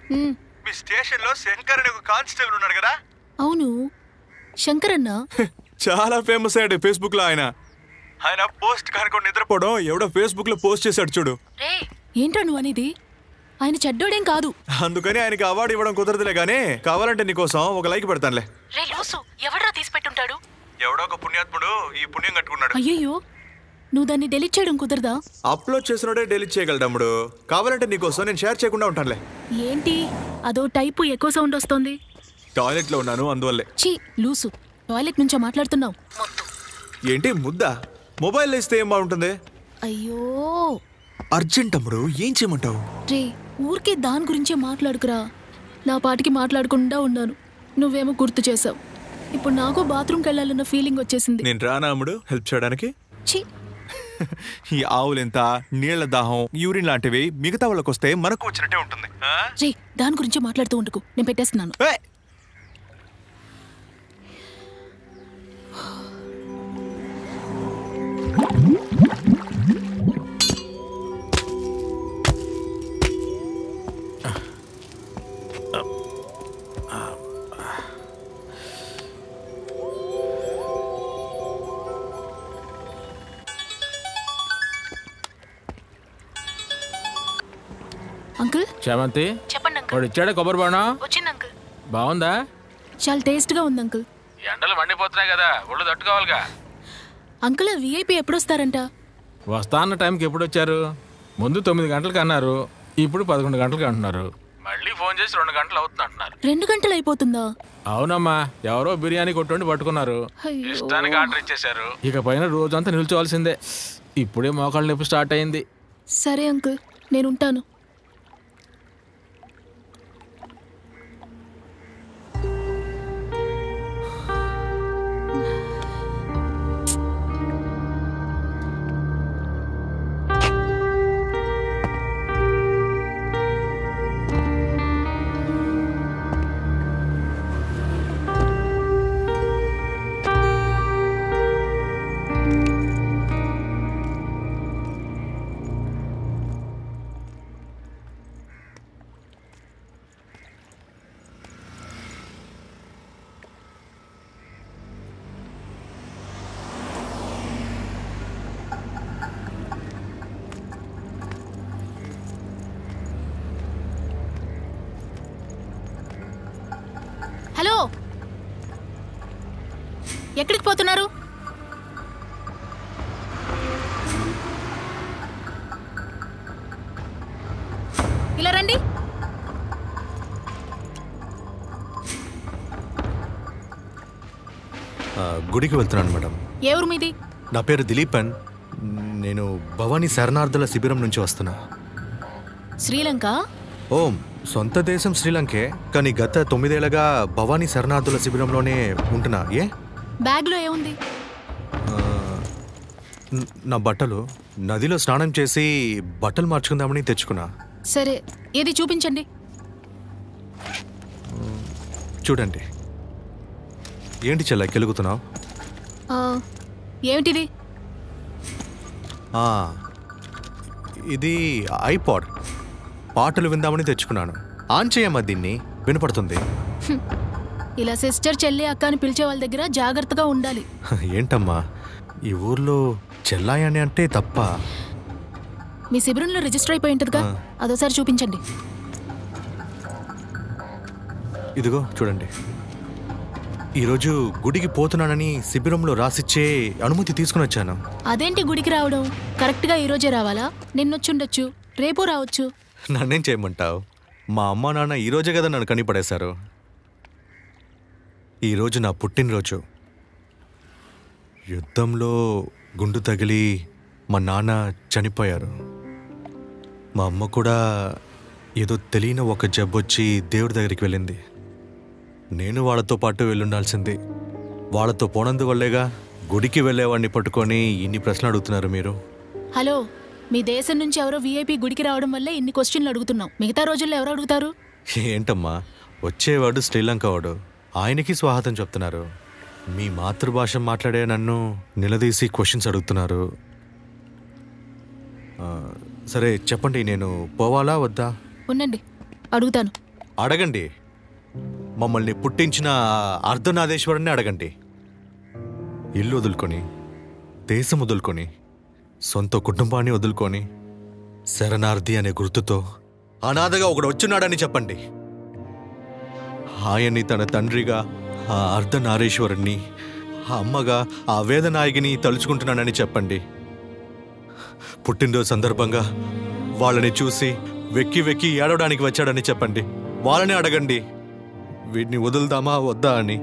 మ్, మీ స్టేషన్ లో శంకర్ అనే ఒక కానిస్టేబుల్ ఉన్నాడు కదా అవును శంకరన్న చాలా ఫేమస్ అయ్యాడు ఫేస్బుక్ లో ఆయన ఆయన పోస్ట్ కనుకొని నిద్రపోవడం ఎవడో ఫేస్బుక్ లో పోస్ట్ చేశాడు చూడు ఏంట్రా నువ్వు అనేది ఆయన చెడ్డోడేం కాదు అందుకని ఆయనకి అవార్డు ఇవ్వడం కుదరదులే గానీ కావాలంటే నీకోసం ఒక లైక్ పెడతానులే రే లూసు ఎవడ్రా తీసి పెట్టుంటాడు ఎవడో ఒక పుణ్యాత్ముడు ఈ పుణ్యం కట్టుకున్నాడు అయ్యయ్యో నువ్వు దాన్ని డెలీట్ చేయడం కుదరదా అప్లోడ్ చేసినోడే డెలీట్ చేయగలడు తమ్ముడు కావాలంటే నీకోసం నేను షేర్ చేయకుండా ఉంటానులే ఏంటి అదో టైపు ఎక్కువ సౌండ్ వస్తోంది టాయిలెట్ లో ఉన్నాను అందువల్లే చీ లూసు టాయిలెట్ నుంచో మాట్లాడుతున్నావు ఏంటి ముద్దా మొబైల్ ఇస్తే ఏం బాగుంటుంది అయ్యో అర్జెంట్ తమ్ముడు ఏం చేయమంటావు రే ఊరికే దాని గురించే మాట్లాడుకురా నా పాటికి మాట్లాడకుండా ఉన్నాను నువ్వేమో గుర్తు చేసావు ఇప్పుడు నాకు బాత్రూమ్కి వెళ్ళాలన్న ఫీలింగ్ వచ్చేసింది నేను రానా అమ్ముడు హెల్ప్ చేయడానికి ఛీ ఈ ఆవులెంత నీళ్ల దాహం యూరిన్ లాంటివి మిగతా వాళ్ళకి వస్తే మనకు వచ్చినట్టే ఉంటుంది ఆ? రే దాని గురించే మాట్లాడుతూ ఉండకు నేను పెట్టేస్తున్నాను అంకుల్ చామంతి చెప్పండి అంకుల్ వాడు ఇచ్చాడే కొబ్బరి బాణం వచ్చింది అంకుల్ బాగుందా చాలా టేస్ట్గా ఉంది అంకుల్ ఎండలు మండిపోతున్నాయి కదా ఒళ్ళు తట్టుకోవాలిగా అంకుల్ విఐపి ఎప్పుడు వస్తారంట వస్తా అన్న టైంకి ఎప్పుడు వచ్చారు ముందు తొమ్మిది గంటలకు అన్నారు ఇప్పుడు పదకొండు గంటలకు అంటున్నారు మళ్ళీ ఫోన్ చేసి రెండు గంటలు అవుతుంది అంటున్నారు రెండు గంటలు అయిపోతుందా అవునమ్మా ఎవరో బిర్యానీ కొట్టుండి పట్టుకున్నారు అయ్యో. ఇష్టానికి ఆర్డర్ ఇచ్చేశారు ఇక పైన రోజంతా నిల్చోవాల్సిందే ఇప్పుడే మోకాళ్ళ నొప్పి స్టార్ట్ అయింది సరే అంకుల్ నేను ఉంటాను హలో ఎక్కడికి పోతున్నారు ఇలా రండి ఆ, గుడికి వెళ్తున్నాను మేడం ఏ ఊరు మీది నా పేరు దిలీపన్ నేను భవానీ శరణార్థుల శిబిరం నుంచి వస్తున్నా శ్రీలంక ఓం సొంత దేశం శ్రీలంకే కానీ గత తొమ్మిదేళ్లుగా భవానీ శరణార్థుల శిబిరంలోనే ఉంటున్నా ఏ బ్యాగ్లో ఏముంది ఆ, న- నా బట్టలు నదిలో స్నానం చేసి బట్టలు మార్చుకుందామని తెచ్చుకున్నా సరే ఏది చూపించండి చూడండి ఏంటి చెల్ల కెలుగుతున్నావు ఆ, ఏమిటిది ఆ, ఇది ఐపాడ్ పాటలు విందామని తెచ్చుకున్నాను ఆన్ చేయమ్మా దీన్ని వినపడుతుంది హ్మ్. ఇలా సిస్టర్ చెల్లి అక్క అని పిలిచే వాళ్ళ దగ్గర జాగ్రత్తగా ఉండాలి ఏంటమ్మా ఈ ఊర్లో చెల్లాయి అని అంటే తప్ప మీ శిబిరంలో రిజిస్టర్ అయిపోయి ఉంటుందిగా ఆ. అదోసారి చూపించండి ఇదిగో చూడండి ఈరోజు గుడికి పోతున్నానని శిబిరంలో రాసిచ్చే అనుమతి తీసుకుని వచ్చాను అదేంటి గుడికి రావడం కరెక్ట్గా ఈ రోజే రావాలా నిన్నొచ్చుండొచ్చు రేపు రావచ్చు నన్నేం చేయమంటావు మా అమ్మ నాన్న ఈరోజే కదా నన్ను కనిపడేశారు ఈరోజు నా పుట్టినరోజు యుద్ధంలో గుండు తగిలి మా నాన్న చనిపోయారు మా అమ్మ కూడా ఏదో తెలియని ఒక జబ్బొచ్చి దేవుడి దగ్గరికి వెళ్ళింది నేను వాళ్ళతో పాటు వెళ్ళుండాల్సింది వాళ్ళతో పోనందువల్లేగా గుడికి వెళ్ళేవాడిని పట్టుకొని ఇన్ని ప్రశ్నలు అడుగుతున్నారు మీరు హలో మీ దేశం నుంచి ఎవరో వీఐపీ గుడికి రావడం వల్లే ఇన్ని క్వశ్చన్లు అడుగుతున్నాం మిగతా రోజుల్లో ఎవరు అడుగుతారు ఏంటమ్మా వచ్చేవాడు శ్రీలంక వాడు ఆయనకి స్వాగతం చెప్తున్నారు మీ మాతృభాష మాట్లాడే నన్ను నిలదీసి క్వశ్చన్స్ అడుగుతున్నారు ఆ, సరే చెప్పండి నేను పోవాలా వద్దా ఉండండి అడుగుతాను అడగండి మమ్మల్ని పుట్టించిన అర్ధనాదేశ్వరుణ్ణి అడగండి ఇల్లు వదులుకొని దేశం వదులుకొని సొంత కుటుంబాన్ని వదులుకొని శరణార్థి అనే గుర్తుతో అనాథగా ఒకడు వచ్చున్నాడని చెప్పండి ఆయన్ని తన తండ్రిగా ఆ అర్ధనారీశ్వరుణ్ణి ఆ అమ్మగా ఆ వేదనాయకిని తలుచుకుంటున్నానని చెప్పండి పుట్టినరోజు సందర్భంగా వాళ్ళని చూసి వెక్కి వెక్కి ఏడవడానికి వచ్చాడని చెప్పండి వాళ్ళని అడగండి వీడిని వదులుదామా వద్దా అని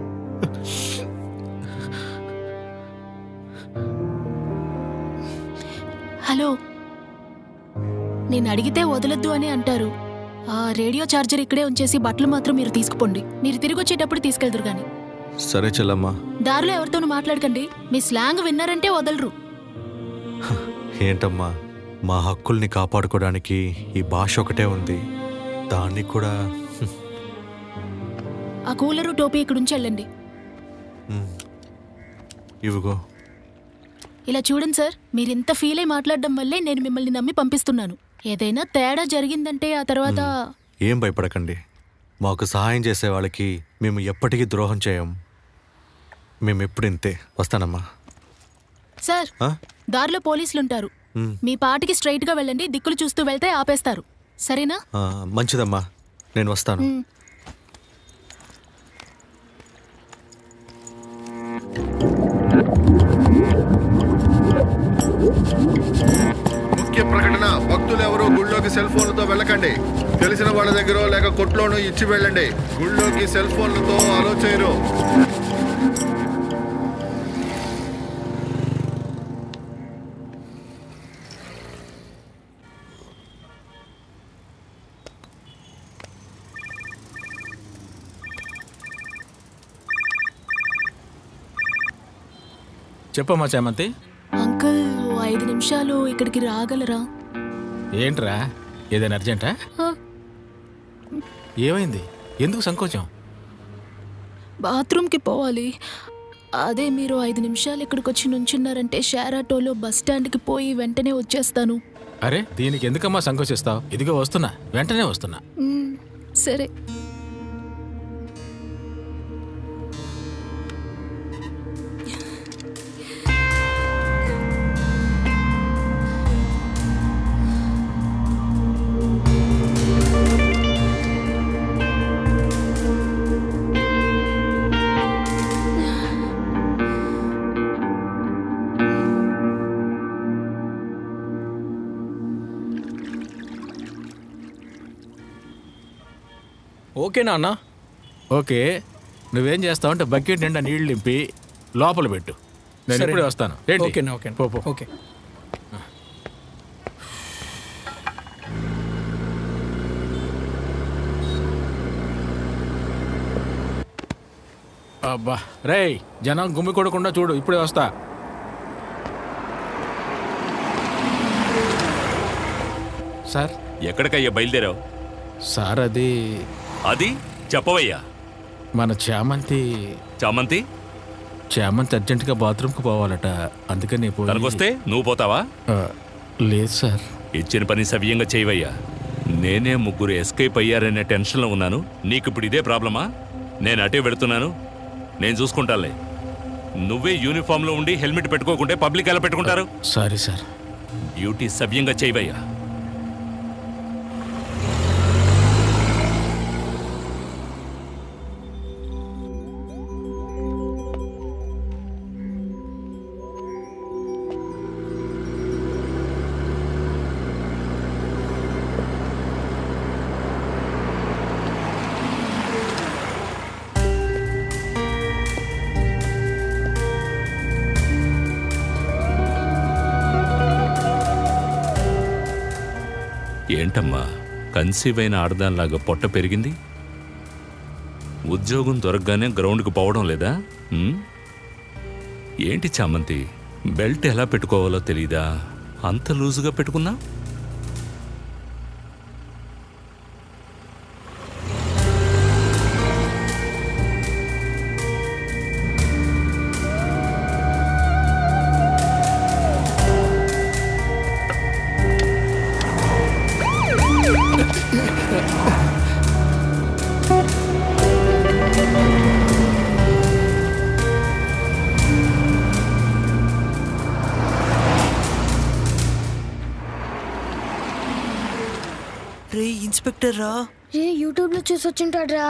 హలో నేను అడిగితే వదలొద్దు అని అంటారు ఆ రేడియో ఛార్జర్ ఇక్కడే ఉంచేసి బట్టలు మాత్రం మీరు తీసుకుపోండి మీరు తిరిగి వచ్చేటప్పుడు తీసుకెళ్దురు గాని సరే చెల్లమ్మా దారిలో ఎవరితోనూ మాట్లాడకండి మీ స్లాంగ్ విన్నారంటే వదలరు ఏంటమ్మా మా హక్కుల్ని కాపాడుకోవడానికి ఈ భాష ఒకటే ఉంది దాన్ని కూడా ఆ కూలరు టోపీ ఇక్కడ ఉంచి వెళ్ళండి ఇవిగో ఇలా చూడండి సార్ మీరు ఇంత ఫీల్ అయి మాట్లాడడం వల్లే నేను మిమ్మల్ని నమ్మి పంపిస్తున్నాను ఏదైనా తేడా జరిగిందంటే ఆ తర్వాత ఏం భయపడకండి మాకు సహాయం చేసే వాళ్ళకి మేము ఎప్పటికీ ద్రోహం చేయం మేము ఎప్పుడు ఇంతే వస్తానమ్మా సార్ ఆ? దారిలో పోలీసులు ఉంటారు మ్. మీ పాటికి స్ట్రైట్ గా వెళ్ళండి దిక్కులు చూస్తూ వెళ్తే ఆపేస్తారు సరేనా ఆ, మంచిదమ్మా నేను వస్తాను మ్. ముఖ్య ప్రకటన భక్తులు ఎవరు గుళ్ళోకి సెల్ ఫోన్లతో వెళ్ళకండి తెలిసిన వాళ్ళ దగ్గర లేక కొట్లోనూ ఇచ్చి వెళ్ళండి గుళ్ళోకి సెల్ ఫోన్లతో అలో చేయరు చెప్పమ్మా చామంతి అంకుల్ ఓ ఐదు నిమిషాలు ఇక్కడికి రాగలరా ఏంట్రా ఏదైనా అర్జెంటా ఆ, ఏమైంది ఎందుకు సంకోచం బాత్రూమ్కి పోవాలి అదే మీరు ఐదు నిమిషాలు ఇక్కడికి వచ్చి నుంచున్నారంటే షారాటోలో బస్ స్టాండ్కి పోయి వెంటనే వచ్చేస్తాను అరే దీనికి ఎందుకమ్మా సంకోచిస్తావు ఇదిగో వస్తున్నా వెంటనే వస్తున్నా మ్, సరే ఓకే నాన్న ఓకే నువ్వేం చేస్తావు అంటే బకెట్ నిండా నీళ్లు నింపి లోపల పెట్టు నేను సరే. ఇప్పుడే వస్తాను ఏంటి? ఓకేనా, ఓకేనా. పో, పో. ఓకే అబ్బా రేయ్ జనం గుమ్మి కొడకుండా చూడు ఇప్పుడే వస్తా సార్ ఎక్కడికయ్యా బయలుదేరావు సార్ అది అది చెప్పవయ్యా మన చామంతి చామంతి చామంతి అర్జెంటుగా బాత్రూమ్కి పోవాలట అందుకని పోయి- తనకొస్తే నువ్వు పోతావా ఆ, లేదు సార్ ఇచ్చిన పని సవ్యంగా చేయవయ్యా నేనే ముగ్గురు ఎస్కేప్ అయ్యారనే టెన్షన్లో ఉన్నాను నీకు ఇప్పుడు ఇదే ప్రాబ్లమా నేను అటే వెళుతున్నాను నేను చూసుకుంటాలే నువ్వే యూనిఫామ్లో ఉండి హెల్మెట్ పెట్టుకోకుంటే పబ్లిక్ ఎలా పెట్టుకుంటారు సారీ సార్ డ్యూటీ సవ్యంగా చేయవయ్యా ఏంటమ్మా కన్సీవ్ అయిన ఆడదానిలాగా పొట్ట పెరిగింది ఉద్యోగం దొరకగానే గ్రౌండ్కి పోవడం లేదా ఉమ్? ఏంటి చామంతి బెల్ట్ ఎలా పెట్టుకోవాలో తెలీదా అంత లూజుగా పెట్టుకున్నా ఇన్స్పెక్టర్ రా రే యూట్యూబ్ లో చూసి వచ్చింటాడు రా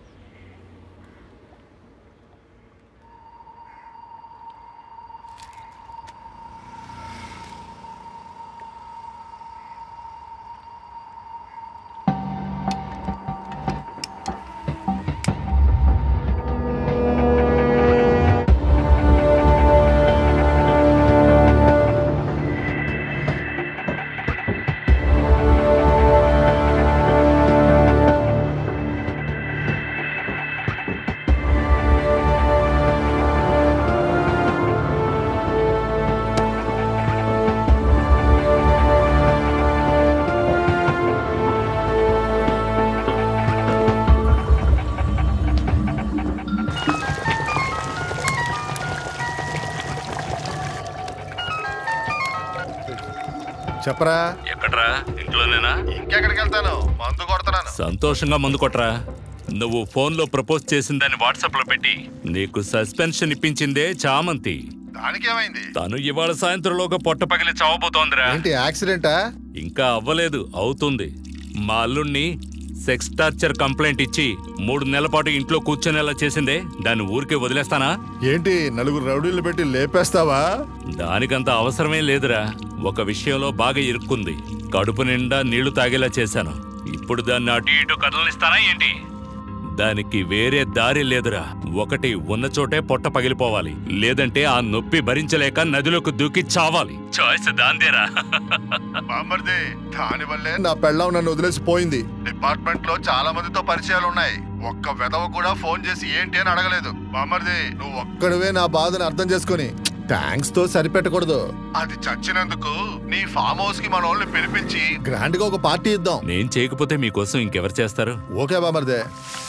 చెప్పరా ఎక్కడ్రా ఇంట్లోనేనా ఇంకెక్కడికి వెళ్తాను మందు కొడుతున్నాను సంతోషంగా ముందు కొట్రా నువ్వు ఫోన్లో ప్రపోజ్ చేసిన దాన్ని వాట్సాప్లో పెట్టి నీకు సస్పెన్షన్ ఇప్పించిందే చామంతి దానికేమైంది తను ఇవాళ సాయంత్రంలోగా పొట్ట పగిలి చావబోతోందిరా ఏంటి యాక్సిడెంటా ఇంకా అవ్వలేదు అవుతుంది మా అల్లుణ్ణి సెక్స్ టార్చర్ కంప్లైంట్ ఇచ్చి మూడు నెలల పాటు ఇంట్లో కూర్చొనేలా చేసిందే దాన్ని ఊరికే వదిలేస్తానా ఏంటి నలుగురు రౌడీలు పెట్టి లేపేస్తావా దానికంత అవసరమే లేదురా ఒక విషయంలో బాగా ఇరుక్కుంది కడుపు నిండా నీళ్లు తాగేలా చేశాను ఇప్పుడు దాన్ని అటు ఇటు కదలనిస్తానా ఏంటి దానికి వేరే దారి లేదురా ఒకటి ఉన్న చోటే పొట్ట పగిలిపోవాలి లేదంటే ఆ నొప్పి భరించలేక నదిలోకి దూకి చావాలి చాయిస్ దాందేరా బామ్మర్ది దాని వల్లే నా పెళ్ళం నన్ను వదిలేసి పోయింది డిపార్ట్మెంట్ లో చాలా మందితో పరిచయాలు ఉన్నాయి ఒక్క వెధవ కూడా ఫోన్ చేసి ఏంటి అని అడగలేదు బామ్మర్ది నువ్వు ఒక్క- ఒక్కడవే నా బాధను అర్థం చేసుకొని థ్యాంక్స్ తో సరిపెట్టకూడదు అది చచ్చినందుకు నీ ఫామ్ హౌస్ కి మన వాళ్ళని పిలిపించి గ్రాండ్ గా ఒక పార్టీ ఇద్దాం నేను చేయకపోతే మీకోసం ఇంకెవరు చేస్తారు ఓకే బామర్దే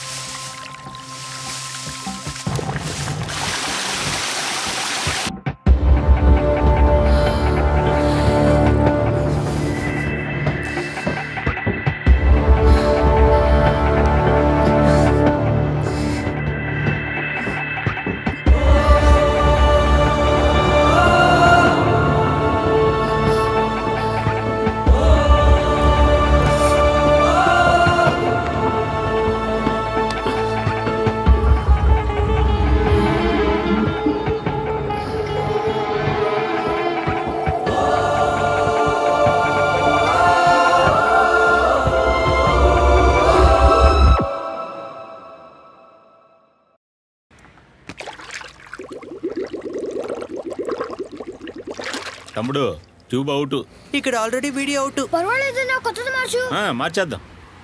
తమ్ముడు ట్యూబ్ అవుట్ ఇక్కడ ఆల్రెడీ వీడియో అవుట్ పర్వాలేదు నా కొత్తది మార్చు మార్చేద్దాం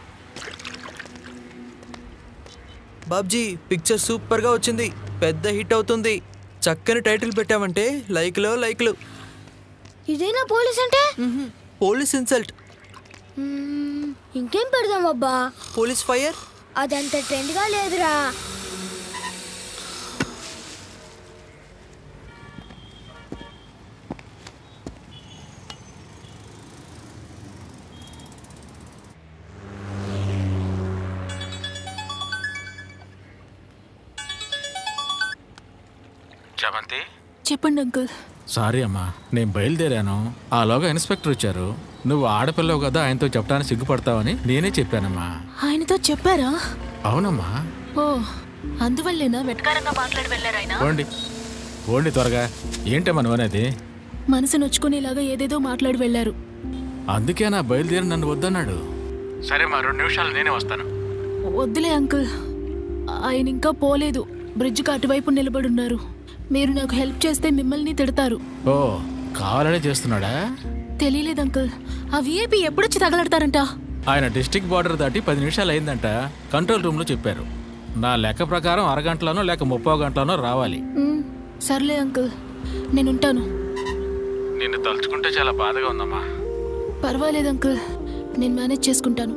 బాబ్జీ పిక్చర్ సూపర్ గా వచ్చింది పెద్ద హిట్ అవుతుంది చక్కని టైటిల్ పెట్టామంటే లైక్లో లైక్లు ఇదేనా పోలీస్ అంటే పోలీస్ ఇన్సల్ట్ మ్మ్, ఇంకేం పెడదాం అబ్బా పోలీస్ ఫైర్ అదంత ట్రెండ్ గా లేదురా చామంతి చెప్పండి అంకుల్ సారీ అమ్మా నేను బయలుదేరాను ఆలోగా ఇన్స్పెక్టర్ వచ్చారు నువ్వు ఆడపిల్లవు కదా ఆయనతో చెప్పడానికి సిగ్గుపడతావని నేనే చెప్పానమ్మా ఆయనతో చెప్పారా అవునమ్మా ఓ అందువల్లేనా వెటకారంగా మాట్లాడి వెళ్ళారు ఆయన పోండి పోండి త్వరగా ఏంటమ్మా నువ్వు అనేది మనసు నొచ్చుకునేలాగా ఏదేదో మాట్లాడి వెళ్ళారు అందుకే నా బయలుదేరి నన్ను వద్దన్నాడు సరే మా రెండు నిమిషాలు నేనే వస్తాను వద్దులే అంకుల్ ఆయన ఇంకా పోలేదు బ్రిడ్జ్కి అటువైపు నిలబడున్నారు మీరు నాకు హెల్ప్ చేస్తే మిమ్మల్ని తిడతారు ఓ కావాలనే చేస్తున్నాడా తెలియలేదు అంకుల్ ఆ విఐపి ఎప్పుడొచ్చి తగలడతారంట ఆయన డిస్టిక్ బార్డర్ దాటి పది నిమిషాలు అయిందంట కంట్రోల్ రూమ్లో చెప్పారు నా లెక్క ప్రకారం అరగంటలోనో లేక ముప్పో గంటలోనో రావాలి మ్, సర్లే అంకుల్ నేనుంటాను నిన్ను తలుచుకుంటే చాలా బాధగా ఉందమ్మా పర్వాలేదు అంకుల్ నేను మేనేజ్ చేసుకుంటాను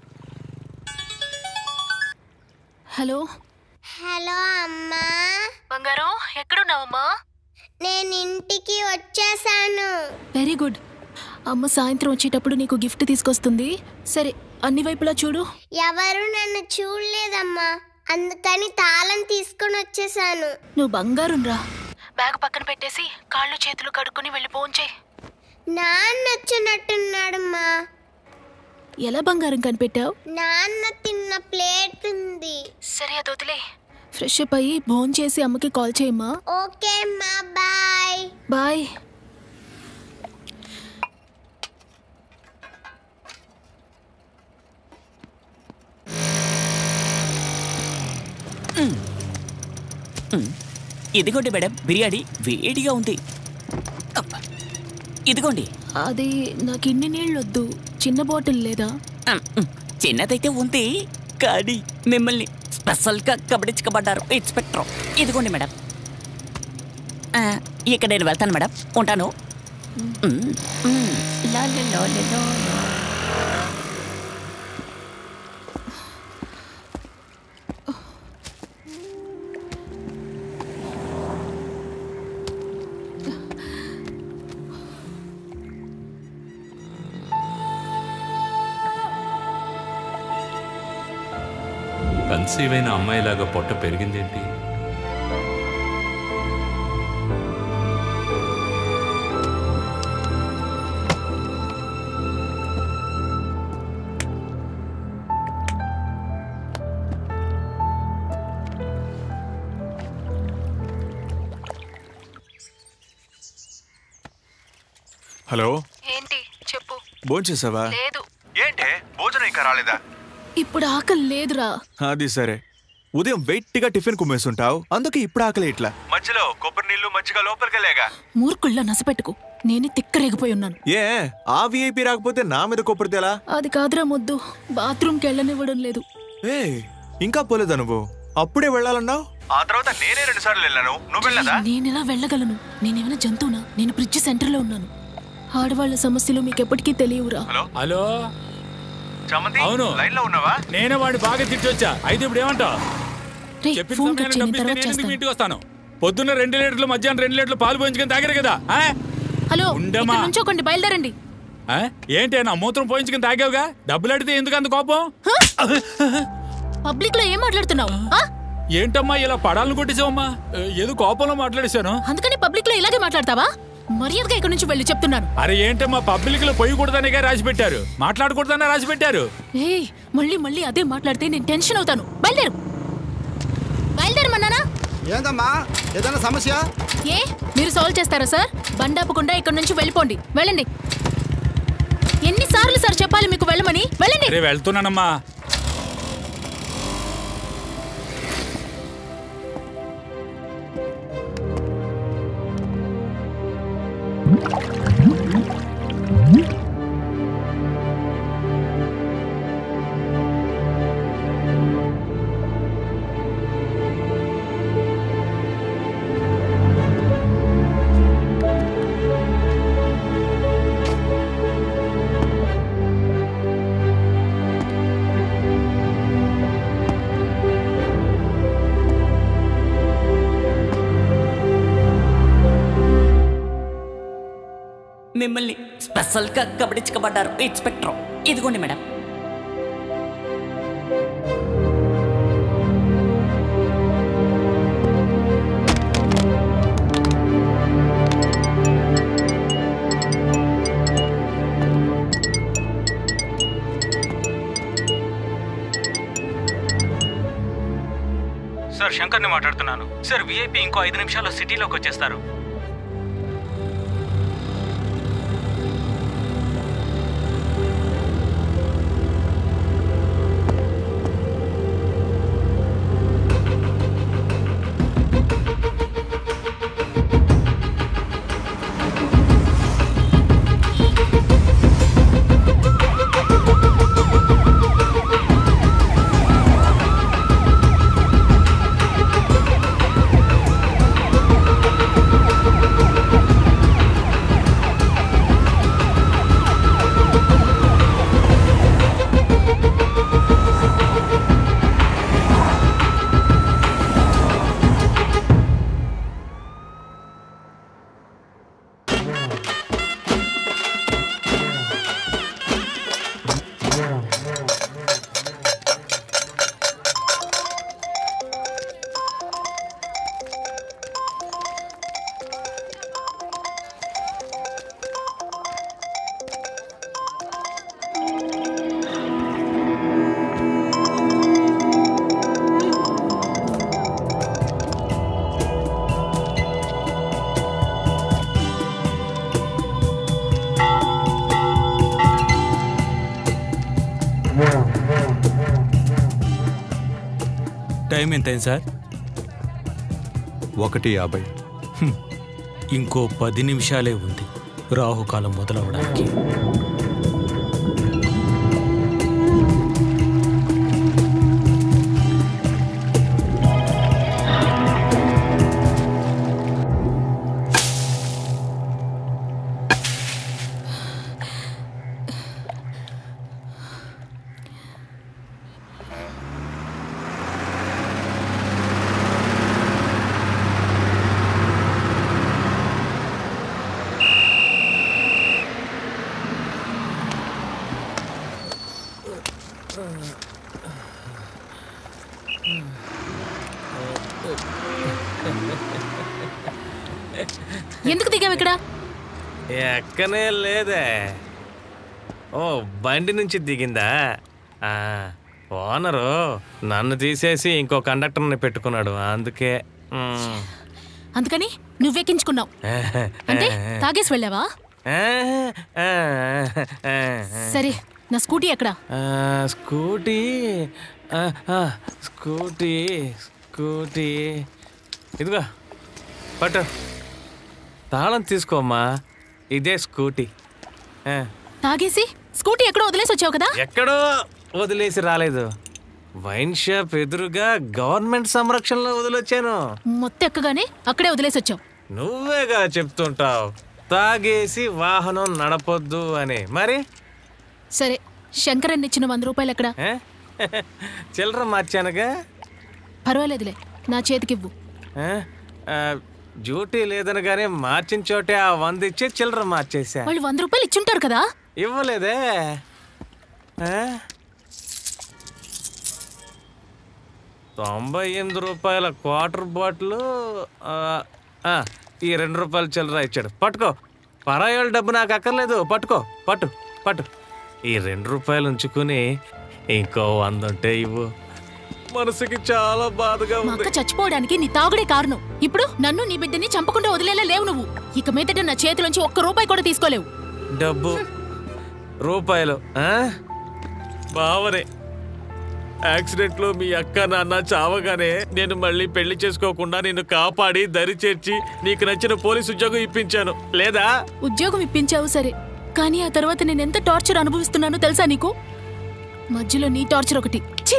హలో హలో అమ్మా బంగారం ఎక్కడున్నావమ్మా నేను ఇంటికి వచ్చేసాను వెరీ గుడ్ అమ్మ సాయంత్రం వచ్చేటప్పుడు నీకు గిఫ్ట్ తీసుకొస్తుంది సరే అన్ని వైపులా చూడు ఎవరు నన్ను చూడలేదమ్మా అందుకని తాళం తీసుకొని వచ్చేసాను నువ్వు బంగారం రా బ్యాగ్ పక్కన పెట్టేసి కాళ్ళు చేతులు కడుక్కొని వెళ్ళి చేయి నాన్న వచ్చినట్టున్నాడమ్మా ఎలా బంగారం కనిపెట్టావు నాన్న తిన్న ప్లేట్ ఉంది సరే అది వదిలే ఫ్రెష్ అప్ అయ్యి భోన్ చేసి అమ్మకి కాల్ చేయమ్మా ఓకే అమ్మా బాయ్ బాయ్ ఇదిగోండి మేడం బిర్యానీ వేడిగా ఉంది అబ్బా. ఇదిగోండి అది నాకు ఇన్ని నీళ్ళు వద్దు చిన్న బాటిల్ లేదా చిన్నదైతే ఉంది కానీ మిమ్మల్ని స్పెషల్గా కబడించకబడ్డారు ఇన్స్పెక్టర్ ఇదిగోండి మేడం ఆ, ఇక నేను వెళ్తాను మేడం ఉంటాను మ్మ్, మ్మ్. లా, లా, లా, లా, లా, లా. కన్సీవ్ అయిన అమ్మాయిలాగా పొట్ట పెరిగిందేంటి హలో ఏంటి చెప్పు భోంచేసావా లేదు ఏంటే భోజనం ఇంకా రాలేదా ఇప్పుడు ఆకలి లేదురా అది సరే ఉదయం వెయిట్గా టిఫిన్ కుమ్మేస్తుంటావు అందుకే ఇప్పుడు ఆకలి ఇట్లా మధ్యలో కొబ్బరి నీళ్లు మజ్జిగ లోపలికి వెళ్ళాగా మూర్ఖుళ్ళ నసపెట్టుకు నేనే తిక్కరేగిపోయి ఉన్నాను ఏ ఆ విఐపి రాకపోతే నా మీద కొబ్బరి తేలా అది కాదురా ముద్దు బాత్రూమ్కి వెళ్ళనివ్వడం లేదు ఏ ఇంకా పోలేదా నువ్వు అప్పుడే వెళ్ళాలన్నావు ఆ తర్వాత నేనే రెండు సార్లు వెళ్ళాను నువ్వు వెళ్ళదా నేను ఎలా వెళ్ళగలను నేనేమైనా జంతువునా నేను బ్రిడ్జ్ సెంటర్లో ఉన్నాను ఆడవాళ్ళ సమస్యలు మీకు ఎప్పటికీ తెలియవురా హలో చమంతి అవును లైన్ లో ఉన్నావా నేనే వాడిని బాగా తిట్టొచ్చా అయితే ఇప్పుడు ఏమంటావు రేయ్, చెప్పిన ఫోన్ సమయానికి కట్ చేయని డబ్బిస్తే తర్వాత నేను ఎందుకు చేస్తాను. ఇంటికి వస్తాను పొద్దున్న రెండు లీటర్లు మధ్యాహ్నం రెండు లీటర్లు పాలు పోయించుకొని తాగారు కదా ఆ? హలో ఉండమ్మా. ఇక్కడ నుంచోకండి బయలుదేరండి ఆ? ఏంటి నా మూత్రం పోయించుకొని తాగావుగా డబ్బులు అడిగితే ఎందుకు అంత కోపం పబ్లిక్ లో ఏం మాట్లాడుతున్నావు ఆ? ఏంటమ్మా ఇలా పడాలను కొట్టేసావమ్మా ఏ, ఏదో కోపంలో మాట్లాడేశాను అందుకని పబ్లిక్ లో ఇలాగే మాట్లాడతావా మర్యాదగా ఇక్కడ నుంచి వెళ్ళి చెప్తున్నాను అరే ఏంటమ్మా పబ్లిక్ లో పొయ్యకూడదనిగా రాసి పెట్టారు మాట్లాడకూడదనే రాసి పెట్టారు ఏయ్ మళ్ళీ మళ్ళీ అదే మాట్లాడితే నేను టెన్షన్ అవుతాను బయలుదేరు బయలుదేరమన్నానా ఏందమ్మా ఏదైనా సమస్య ఏ మీరు సాల్వ్ చేస్తారా సార్ బండాపకుండా ఇక్కడ నుంచి వెళ్ళిపోండి వెళ్ళండి ఎన్నిసార్లు సార్ చెప్పాలి మీకు వెళ్ళమని వెళ్ళండి అరే వెళ్తున్నానమ్మా మిమ్మల్ని స్పెషల్గా కబడించకబడ్డారు ఇన్స్పెక్టర్ ఇదిగోండి మేడం సార్ శంకర్ని మాట్లాడుతున్నాను సార్ విఐపి ఇంకో ఐదు నిమిషాల్లో సిటీలోకి వచ్చేస్తారు ఆ టైం ఎంతైంది సార్ ఒకటి యాభై హ్మ్. ఇంకో పది నిమిషాలే ఉంది రాహుకాలం మొదలవడానికి ఎందుకు దిగావు ఇక్కడ ఎక్కనే లేదే ఓ బండి నుంచి దిగిందా ఆ, ఓనరు నన్ను తీసేసి ఇంకో కండక్టర్ని పెట్టుకున్నాడు అందుకే మ్. అందుకని నువ్వెక్కించుకున్నావు అంటే తాగేసి వెళ్ళావా సరే నా స్కూటీ ఎక్కడ ఆ, స్కూటీ ఆ, ఆ, స్కూటీ స్కూటీ ఇదిగో పట్టు తాళం తీసుకోమ్మా ఇదే స్కూటీ ఆ, తాగేసి స్కూటీ ఎక్కడో వదిలేసి వచ్చావు కదా ఎక్కడో వదిలేసి రాలేదు వైన్ షాప్ ఎదురుగా గవర్నమెంట్ సంరక్షణలో వదిలొచ్చాను మొత్తం ఎక్కగానే అక్కడే వదిలేసి వచ్చావు నువ్వేగా చెప్తుంటావు తాగేసి వాహనం నడపొద్దు అని మరి సరే శంకరన్ ఇచ్చిన వంద రూపాయలు ఎక్కడ ఏ? చిల్లర మార్చానుగా పర్వాలేదులే నా చేతికివ్వు ఏ? ఆ, డ్యూటీ లేదనగానే మార్చిన చోటే ఆ వంద ఇచ్చి చిల్లర మార్చేసా వాళ్ళు వంద రూపాయలు ఇచ్చుంటారు కదా ఇవ్వలేదే ఏ? తొంభై ఎనిమిది రూపాయల క్వార్టర్ బాటిల్ ఆ, ఆ, ఈ రెండు రూపాయల చిల్లర ఇచ్చాడు పట్టుకో పరాయోళ్ళ డబ్బు నాకు అక్కర్లేదు పట్టుకో పట్టు పట్టు ఈ రెండు రూపాయలు ఉంచుకుని ఇంకో వంద ఉంటే ఇవ్వు మనసుకి చాలా బాధగా మా ఉంది అక్క చచ్చిపోవడానికి నీ తాగుడే కారణం ఇప్పుడు నన్ను నీ బిడ్డని చంపకుండా వదిలేలా లేవు నువ్వు ఇక మీదట నా చేతిలోంచి ఒక్క రూపాయి కూడా తీసుకోలేవు డబ్బు రూపాయలు ఆ? బావనే యాక్సిడెంట్లో మీ అక్క నాన్న చావగానే నేను మళ్ళీ పెళ్లి చేసుకోకుండా నిన్ను కాపాడి దరి చేర్చి నీకు నచ్చిన పోలీస్ ఉద్యోగం ఇప్పించాను లేదా ఉద్యోగం ఇప్పించావు సరే కానీ ఆ తర్వాత నేను ఎంత టార్చర్ అనుభవిస్తున్నానో తెలుసా నీకు మధ్యలో నీ టార్చర్ ఒకటి ఛీ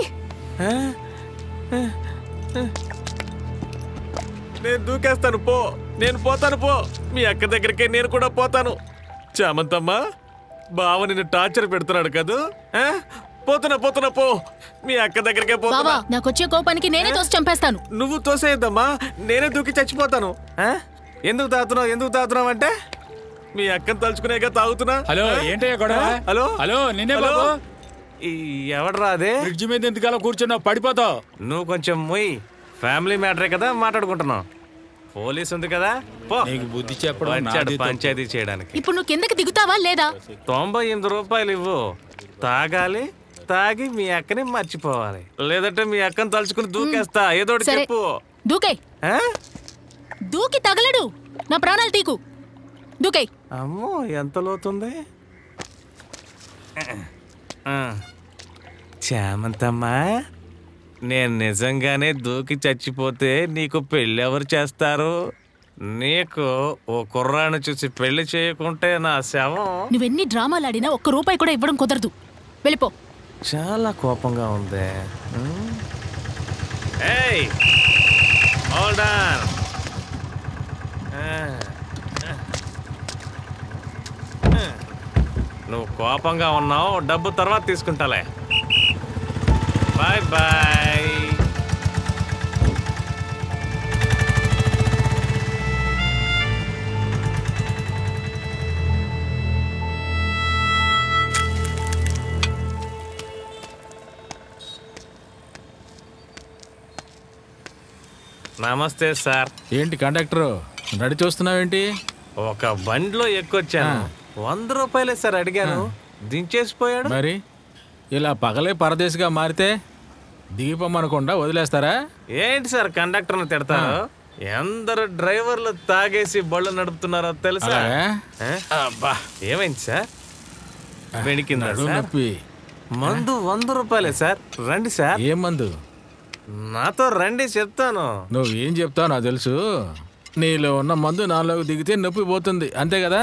నేను దూకేస్తాను పో నేను పోతాను పో మీ అక్క దగ్గరికి నేను కూడా పోతాను చామంతమ్మా బావ నిన్ను టార్చర్ పెడుతున్నాడు కదూ ఆ? పోతున్నా పోతున్నా పో మీ అక్క దగ్గరికే బావా పోతున్నా నాకొచ్చే కోపానికి నేనే తోసి చంపేస్తాను నువ్వు తోసేయద్దమ్మా నేనే దూకి చచ్చిపోతాను ఆ? ఎందుకు తాగుతున్నావు ఎందుకు తాగుతున్నావు అంటే మీ అక్కను తలుచుకునేగా తాగుతున్నా హలో ఆ? ఏంటయ్యా గొడవ ఆ? హలో హలో నిన్నే హలో? బాబు ఈ ఎవడ్రా అదే బ్రిడ్జ్ మీద ఎందుకలా కూర్చున్నావు పడిపోతావు నువ్వు కొంచెం మొయ్ ఫ్యామిలీ మ్యాటరే కదా మాట్లాడుకుంటున్నావు పోలీస్ ఉంది కదా పో నీకు బుద్ధి చెప్పడం వచ్చాడు నాది తప్పు. పంచాయతీ చేయడానికి ఇప్పుడు నువ్వు కిందకి దిగుతావా లేదా తొంభై ఎనిమిది రూపాయలు ఇవ్వు తాగాలి తాగి మీ అక్కని మర్చిపోవాలి లేదంటే మీ అక్కని తలుచుకుని దూకేస్తా ఏదో ఒకటి సరే. చెప్పు దూకై ఆ? దూకి తగలడు నా ప్రాణాలు తీకు దూకై అమ్మో ఎంత లోతుంది ఆ. చామంతమ్మా నేను నిజంగానే దూకి చచ్చిపోతే నీకు పెళ్ళి ఎవరు చేస్తారు నీకు ఓ కుర్రాన్ని చూసి పెళ్లి చేయకుంటే నా శవం నువ్వెన్ని డ్రామాలు ఆడినా ఒక్క రూపాయి కూడా ఇవ్వడం కుదరదు వెళ్ళిపో చాలా కోపంగా ఉంది ఉమ్. ఏయ్ హోల్డ్ ఆన్ నువ్వు కోపంగా ఉన్నావు డబ్బు తర్వాత తీసుకుంటాలే బాయ్ బాయ్ నమస్తే సార్ ఏంటి కండక్టరు నడి చూస్తున్నావేంటి ఒక బండిలో ఎక్కొచ్చాను వంద రూపాయలే సార్ అడిగాను దించేసిపోయాడు మరి ఇలా పగలే పరదేశిగా మారితే దిగిపోమనకుండా వదిలేస్తారా ఏంటి సార్ కండక్టర్ని తిడతారు ఎందరు డ్రైవర్లు తాగేసి బళ్ళు నడుపుతున్నారో తెలుసా అలాగా? ఆ? అబ్బా ఏమైంది సార్ వెణికిందా నడుము సార్ నొప్పి మందు వంద రూపాయలే సార్ రండి సార్ ఏం మందు నాతో రండి చెప్తాను నువ్వు ఏం చెప్తావు నాకు తెలుసు నీలో ఉన్న మందు నాలోకి దిగితే నొప్పి పోతుంది అంతే కదా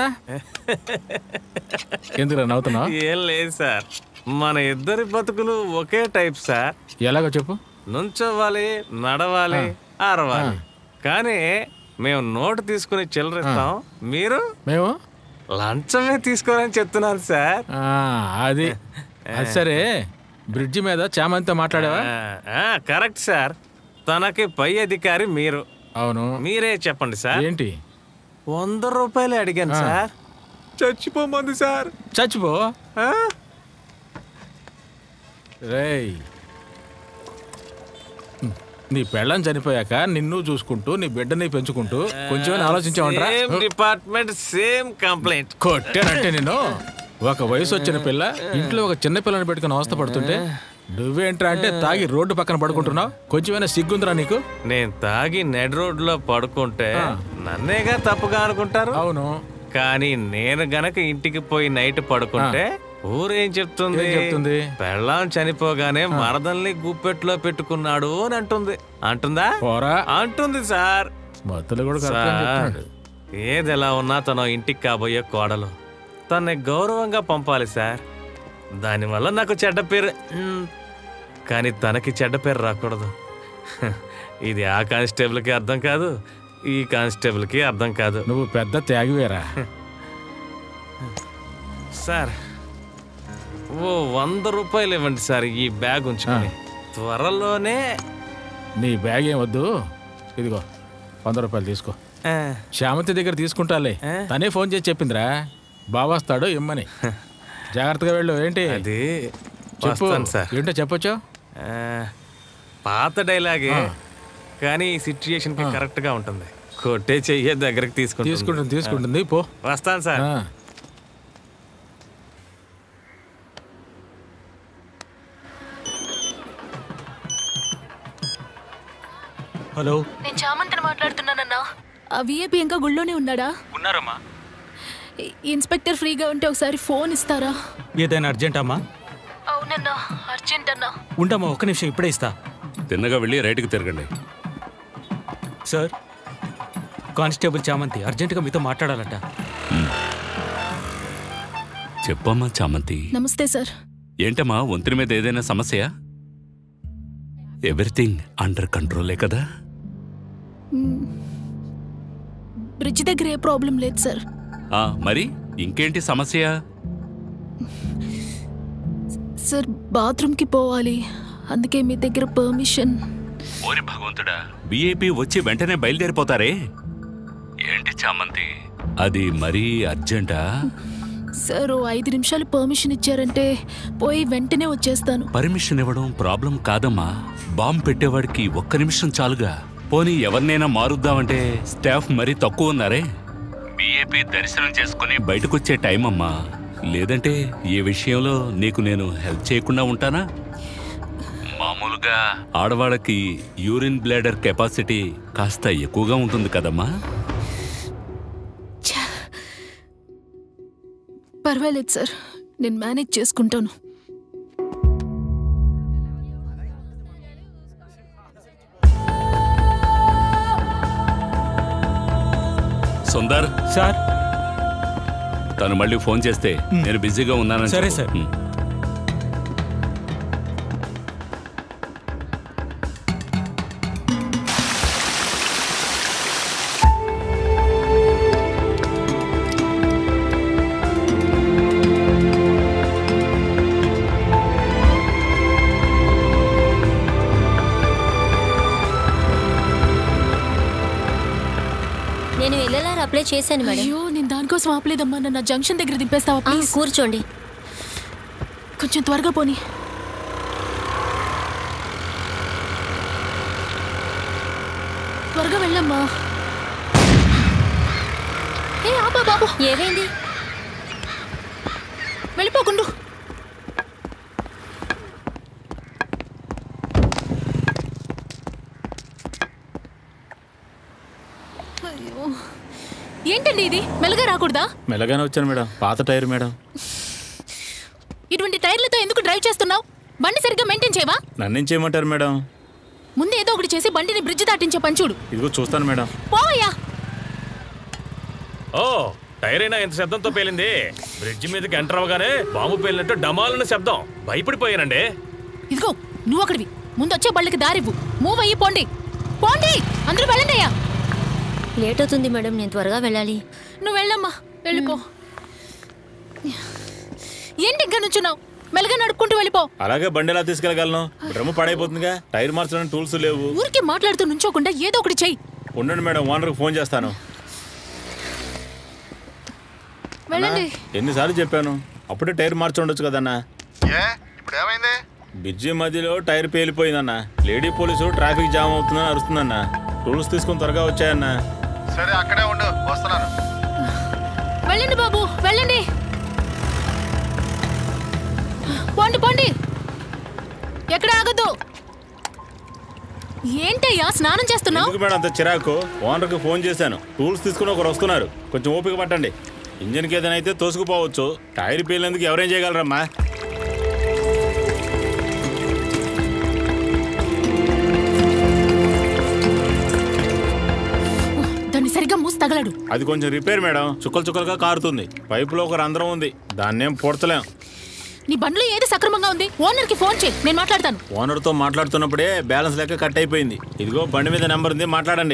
ఎందుకు నవ్వుతున్నావు ఏం లేదు సార్ మన ఇద్దరి బతుకులు ఒకే టైప్ సార్ ఎలాగో చెప్పు నుంచోవాలి నడవాలి అరవాలి కానీ మేము నోటు తీసుకుని చిల్లరిస్తాం మీరు మేము లంచమే తీసుకోరని చెప్తున్నారు సార్ ఆ, అది అది సరే బ్రిడ్జి మీద చామంతితో మాట్లాడావా ఆ, కరెక్ట్ సార్ తనకి పై అధికారి మీరు అవును మీరే చెప్పండి సార్ ఏంటి వంద రూపాయలు అడిగాను ఆ. సార్ చచ్చిపోమంది సార్ చచ్చిపో రేయ్ నీ పెళ్ళం చనిపోయాక నిన్ను చూసుకుంటూ నీ బిడ్డని పెంచుకుంటూ కొంచెం ఆలోచించావంటరా సేమ్ డిపార్ట్మెంట్ సేమ్ కంప్లైంట్ కొట్టానంటే నేను ఒక వయసు వచ్చిన పిల్ల ఇంట్లో ఒక చిన్న పిల్లని పెట్టుకుని అవస్థ పడుతుంటే నువ్వేంట్రా అంటే తాగి రోడ్డు పక్కన పడుకుంటున్నావు కొంచెమైనా సిగ్గుందిరా నీకు నేను తాగి నెడ్ రోడ్ లో పడుకుంటే నన్నేగా తప్పుగా అనుకుంటారు అవును కానీ నేను గనక ఇంటికి పోయి నైట్ పడుకుంటే ఊరేం చెప్తుంది ఏం చెప్తుంది? పెళ్ళాం చనిపోగానే మరదల్ని గుప్పెట్లో పెట్టుకున్నాడు అని అంటుంది అంటుందా పోరా అంటుంది సార్ మత్తులు కూడా కరెక్ట్గా సార్, చెప్తున్నాడు. ఏది ఎలా ఉన్నా తన ఇంటికి కాబోయే కోడలు తన్ని గౌరవంగా పంపాలి సార్ దానివల్ల నాకు చెడ్డ పేరు మ్, కానీ తనకి చెడ్డ పేరు రాకూడదు హ, ఇది ఆ కానిస్టేబుల్కి అర్థం కాదు ఈ కానిస్టేబుల్కి అర్థం కాదు నువ్వు పెద్ద త్యాగివేరా సార్ ఓ వంద రూపాయలు ఇవ్వండి సార్ ఈ బ్యాగ్ ఉంచుకొని త్వరలోనే నీ బ్యాగ్ ఏం వద్దు ఇదిగో వంద రూపాయలు తీసుకో ఆ, శ్యామతి దగ్గర తీసుకుంటాలే తనే ఫోన్ చేసి చెప్పిందిరా బావస్తాడు ఇమ్మని జాగ్రత్తగా వెళ్ళు ఏంటి అది చెప్పు వస్తాను సార్. ఏంటో చెప్పొచ్చు ఆ, పాత డైలాగే కానీ ఈ సిచ్యుయేషన్ కి కరెక్ట్ గా ఉంటుంది కొట్టే చెయ్యే దగ్గరికి తీసుకుంటుంది తీసుకుంటుంది తీసుకుంటుంది పో వస్తాను సార్ ఆ. హలో నేను చామంతిని మాట్లాడుతున్నానన్నా ఆ విఐపి ఇంకా గుళ్ళోనే ఉన్నాడా ఉన్నారమ్మా ఇ- ఇన్స్పెక్టర్ ఫ్రీగా ఉంటే ఒకసారి ఫోన్ ఇస్తారా ఏదైనా అర్జెంట్ అమ్మా అవునన్నా అర్జెంట్ అన్నా ఉండమ్మా ఒక్క నిమిషం ఇప్పుడే ఇస్తా తిన్నగా వెళ్ళి రైట్కి తిరగండి సార్ కానిస్టేబుల్ చామంతి అర్జెంటుగా మీతో మాట్లాడాలట చెప్పమ్మా చామంతి నమస్తే సార్ ఏంటమ్మా వంతిని మీద ఏదైనా సమస్య ఎవ్రీథింగ్ అండర్ కంట్రోలే కదా మ్మ్. బ్రిడ్జ్ దగ్గర ఏ ప్రాబ్లం లేదు సార్ ఆ మరి ఇంకేంటి సమస్య సార్ బాత్రూమ్కి పోవాలి అందుకే మీ దగ్గర పర్మిషన్ ఓరి భగవంతుడా విఐపి వచ్చి వెంటనే బయలుదేరిపోతారే ఏంటి చామంతి అది మరీ అర్జెంటా సార్ ఓ ఐదు నిమిషాలు పర్మిషన్ ఇచ్చారంటే పోయి వెంటనే వచ్చేస్తాను పర్మిషన్ ఇవ్వడం ప్రాబ్లం కాదమ్మా బాంబు పెట్టేవాడికి ఒక్క నిమిషం చాలుగా పోనీ ఎవరినైనా మారుద్దామంటే స్టాఫ్ మరీ తక్కువ ఉన్నారే బీఏపీ దర్శనం చేసుకుని బయటకొచ్చే టైం అమ్మా లేదంటే ఈ విషయంలో నీకు నేను హెల్ప్ చేయకుండా ఉంటానా మామూలుగా ఆడవాళ్ళకి యూరిన్ బ్లాడర్ కెపాసిటీ కాస్త ఎక్కువగా ఉంటుంది కదమ్మా పర్వాలేదు సార్ నేను మేనేజ్ చేసుకుంటాను సుందర్ సార్ తను మళ్ళీ ఫోన్ చేస్తే నేను బిజీగా ఉన్నానని సరే, చెప్పు. సార్. ఉమ్. నేను ఎల్ఎల్ఆర్ అప్లై చేశాను మేడం అయ్యో నేను దానికోసం ఆపలేదమ్మా నన్ను జంక్షన్ దగ్గర దింపేస్తావా ప్లీజ్ కూర్చోండి కొంచెం త్వరగా పోనీ త్వరగా వెళ్ళమ్మా ఏ ఆపా బాబు ఏమైంది వెళ్ళిపోకుండు అయ్యో ఏంటండి ఇది మెల్లగా రాకూడదా మెల్లగానే వచ్చాను మేడం పాత టైర్ మేడం ఇటువంటి టైర్లతో ఎందుకు డ్రైవ్ చేస్తారు బండి సరిగ్గా మెయింటైన్ చేయవా నన్నేం చేయమంటారు మేడం ముందు ఏదో ఒకటి చేసి బండిని బ్రిడ్జ్ దాటించే పని చూడు ఇదిగో చూస్తాను మేడం పోవయ్యా ఓ టైర్ అయినా ఎంత శబ్దంతో పేలింది బ్రిడ్జ్ మీదకి ఎంటర్ అవగానే బాంబు పేలినట్టు డమాలన్న శబ్దం భయపడిపోయానండి ఇదిగో నువ్వు అక్కడివి ముందు వచ్చే బళ్ళకి దారివ్వు మూవ్ అయ్యి పోండి పోండి అందరూ వెళ్ళండి అయ్యా లేట్ అవుతుంది మేడం నేను త్వరగా వెళ్ళాలి నువ్వు వెళ్ళమ్మా వెళ్ళిపో ఏంటి ఇంకా నుంచున్నావు మెల్లగా నడుపుకుంటూ వెళ్ళిపో అలాగే బండి ఎలా తీసుకెళ్ళగలను డ్రమ్ము పాడైపోతుందిగా టైర్ మార్చడానికి టూల్స్ లేవు ఊరికి మాట్లాడుతూ నుంచోకుండా ఏదో ఒకటి చెయ్యి ఉండండి మేడం ఓనర్కి ఫోన్ చేస్తాను వెళ్ళండి ఎన్నిసార్లు చెప్పాను అప్పుడే టైర్ మార్చి ఉండొచ్చు కదన్నా ఏ ఇప్పుడు ఏమైంది బ్రిడ్జి మధ్యలో టైర్ పేలిపోయిందన్న లేడీ పోలీసు ట్రాఫిక్ జామ్ అవుతుందని అరుస్తుందన్న టూల్స్ తీసుకుని త్వరగా వచ్చాయన్నా సరే అక్కడే ఉండు వస్తున్నాను వెళ్ళండి బాబు వెళ్ళండి పోండి పోండి ఎక్కడ ఆగద్దు ఏంటయ్యా స్నానం చేస్తున్నావు ఎందుకు మేడం అంత చిరాకు ఓనర్కి ఫోన్ చేశాను టూల్స్ తీసుకుని ఒకరు వస్తున్నారు కొంచెం ఓపిక పట్టండి ఇంజన్కి ఏదైనా అయితే తోసుకుపోవచ్చు టైర్ పేలినందుకు ఎవరేం చేయగలరమ్మా దాన్ని సరిగ్గా మూసి తగలడు అది కొంచెం రిపేర్ మేడం చుక్కలు చుక్కలుగా కారుతుంది పైపులో ఒక రంధ్రం ఉంది దాన్నేం పూడ్చలేం నీ బండ్లో ఏది సక్రమంగా ఉంది ఓనర్కి ఫోన్ చేయి నేను మాట్లాడతాను ఓనర్తో మాట్లాడుతున్నప్పుడే బ్యాలెన్స్ లెక్క కట్ అయిపోయింది ఇదిగో బండి మీద నెంబర్ ఉంది మాట్లాడండి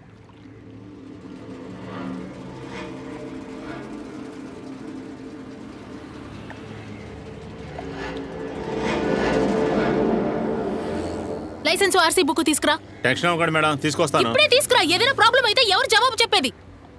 లైసెన్స్ ఆర్సీ బుక్ తీసుకురా టెన్షన్ అవ్వకండి మేడం తీసుకొస్తాను ఇప్పుడే తీసుకురా ఏదైనా ప్రాబ్లం అయితే ఎవరు జవాబు చెప్పేది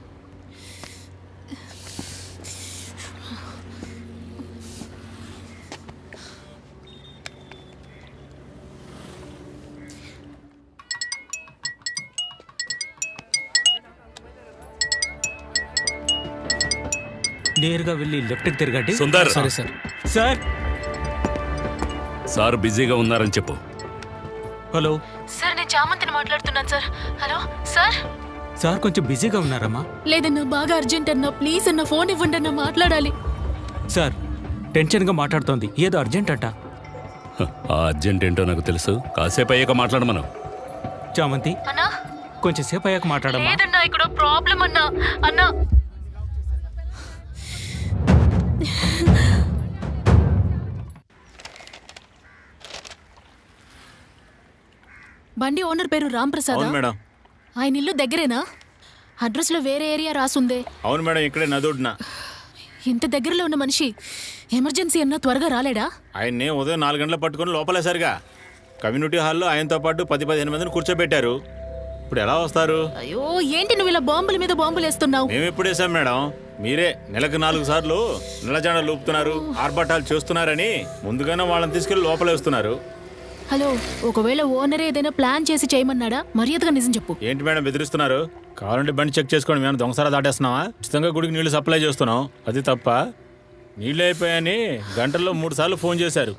నేరుగా వెళ్ళి లెఫ్ట్కి తిరగండి సుందర్. సరే సార్ సార్ సార్ బిజీగా ఉన్నారని చెప్పు హలో సార్ నేను చామంతిని మాట్లాడుతున్నాను సార్ హలో సార్ సార్ కొంచెం బిజీగా ఉన్నారమ్మా లేదన్నా బాగా అర్జెంట్ అన్నా ప్లీజ్ అన్న ఫోన్ ఇవ్వండి అన్న మాట్లాడాలి సార్ టెన్షన్గా మాట్లాడుతోంది ఏదో అర్జెంట్ అంట హ, ఆ అర్జెంట్ ఏంటో నాకు తెలుసు కాసేపు అయ్యాక మాట్లాడమను చామంతి అన్నా కొంచెం సేపు అయ్యాక మాట్లాడమ్మా లేదన్నా ఇక్కడ ప్రాబ్లం అన్నా అన్నా బండి ఓనర్ పేరు రామ్ ప్రసాద్ అవును మేడం ఆయన ఇల్లు దగ్గరేనా అడ్రస్ లో వేరే ఏరియా రాసుందే అవును మేడం ఇక్కడే నదుడిన ఇంత దగ్గరలో ఉన్న మనిషి ఎమర్జెన్సీ అన్నా త్వరగా రాలేడా ఆయన్ని ఉదయం నాలుగు గంటల పట్టుకొని లోపలేసరిగా కమ్యూనిటీ హాల్లో ఆయనతో పాటు పది పదిహేను మందిని కూర్చోబెట్టారు ఇప్పుడు ఎలా వస్తారు అయ్యో ఏంటి నువ్వు ఇలా బాంబుల మీద బాంబులు వేస్తున్నావు మేము ఎప్పుడు వేసాం మేడం మీరే నెలకు నాలుగు సార్లు నిలజాడ లూపుతున్నారు ఆర్భాటాలు చేస్తున్నారని ముందుగానే వాళ్ళని తీసుకెళ్లి లోపలేస్తున్నారు హలో ఒకవేళ ఓనర్ ఏదైనా ప్లాన్ చేసి చేయమన్నాడా మర్యాదగా నిజం చెప్పు ఏంటి మేడం బెదిరిస్తున్నారు కావాలంటే బండి చెక్ చేసుకోండి మేము దొంగసారా దాటేస్తున్నావా ఖచ్చితంగా గుడికి నీళ్లు సప్లై చేస్తున్నాం అది తప్ప నీళ్ళు అయిపోయాయని గంటల్లో మూడు సార్లు ఫోన్ చేశారు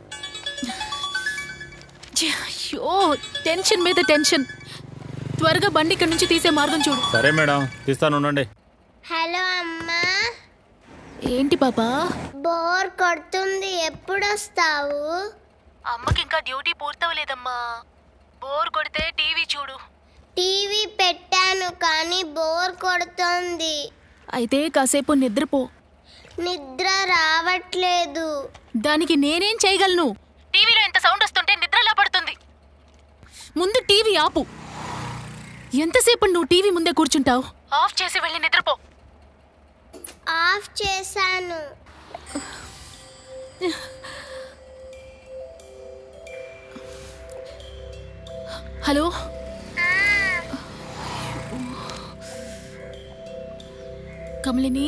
ఛీ, అయ్యో టెన్షన్ మీద టెన్షన్ త్వరగా బండి ఇక్కడి నుంచి తీసే మార్గం చూడు సరే మేడం తీస్తాను ఉండండి హలో అమ్మా ఏంటి పాపా బోర్ కొడుతుంది ఎప్పుడు వస్తావు అమ్మకి ఇంకా డ్యూటీ పూర్తవలేదమ్మా బోర్ కొడితే టీవీ చూడు టీవీ పెట్టాను కానీ బోర్ కొడుతుంది అయితే కాసేపు నిద్రపో నిద్ర రావట్లేదు దానికి నేనేం చేయగలను టీవీలో ఎంత సౌండ్ వస్తుంటే నిద్రలా పడుతుంది ముందు టీవీ ఆపు ఎంతసేపు నువ్వు టీవీ ముందే కూర్చుంటావు ఆఫ్ చేసి వెళ్ళి నిద్రపో ఆఫ్ చేశాను హలో కమలిని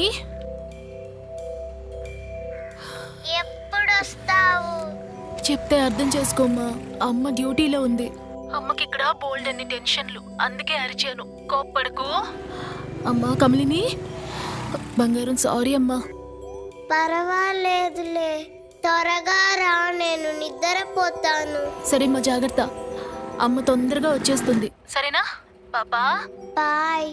ఎప్పుడు వస్తావు చెప్తే అర్థం చేసుకోమ్మా అమ్మ డ్యూటీలో ఉంది అమ్మకి ఇక్కడ బోల్డ్ అన్ని టెన్షన్లు అందుకే అరిచాను కోప్పడకు అమ్మా కమలిని బంగారం సారీ అమ్మా పర్వాలేదులే త్వరగా రా నేను నిద్రపోతాను సరే అమ్మా జాగ్రత్త అమ్మ తొందరగా వచ్చేస్తుంది సరేనా పాపా బాయ్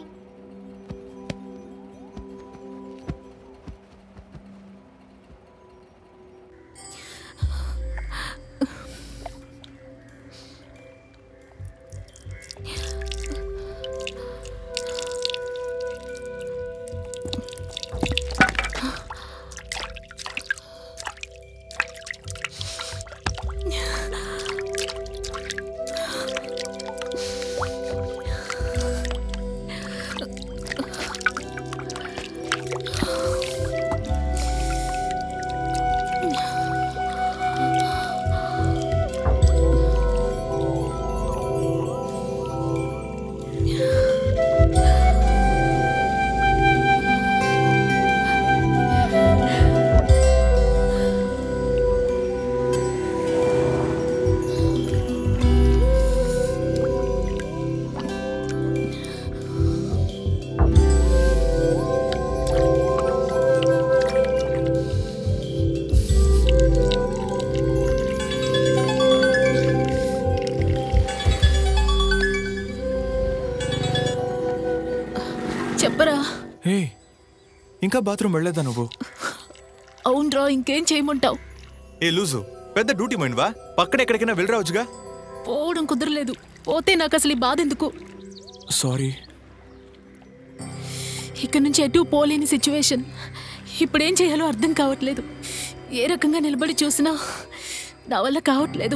ఇంకా బాత్రూమ్ వెళ్ళలేదా నువ్వు అవునరా ఇంకేం చేయమంటావు ఏ లూజు పెద్ద డ్యూటీ మైండ్ వా పక్కన ఎక్కడికైనా వెళ్ళరావచ్చుగా పోవడం కుదరలేదు పోతే నాకు అసలు ఈ బాధ ఎందుకు సారీ ఇక్కడ నుంచి ఎటు పోలేని సిచ్యువేషన్ ఇప్పుడేం చేయాలో అర్థం కావట్లేదు ఏ రకంగా నిలబడి చూసినా నా వల్ల కావట్లేదు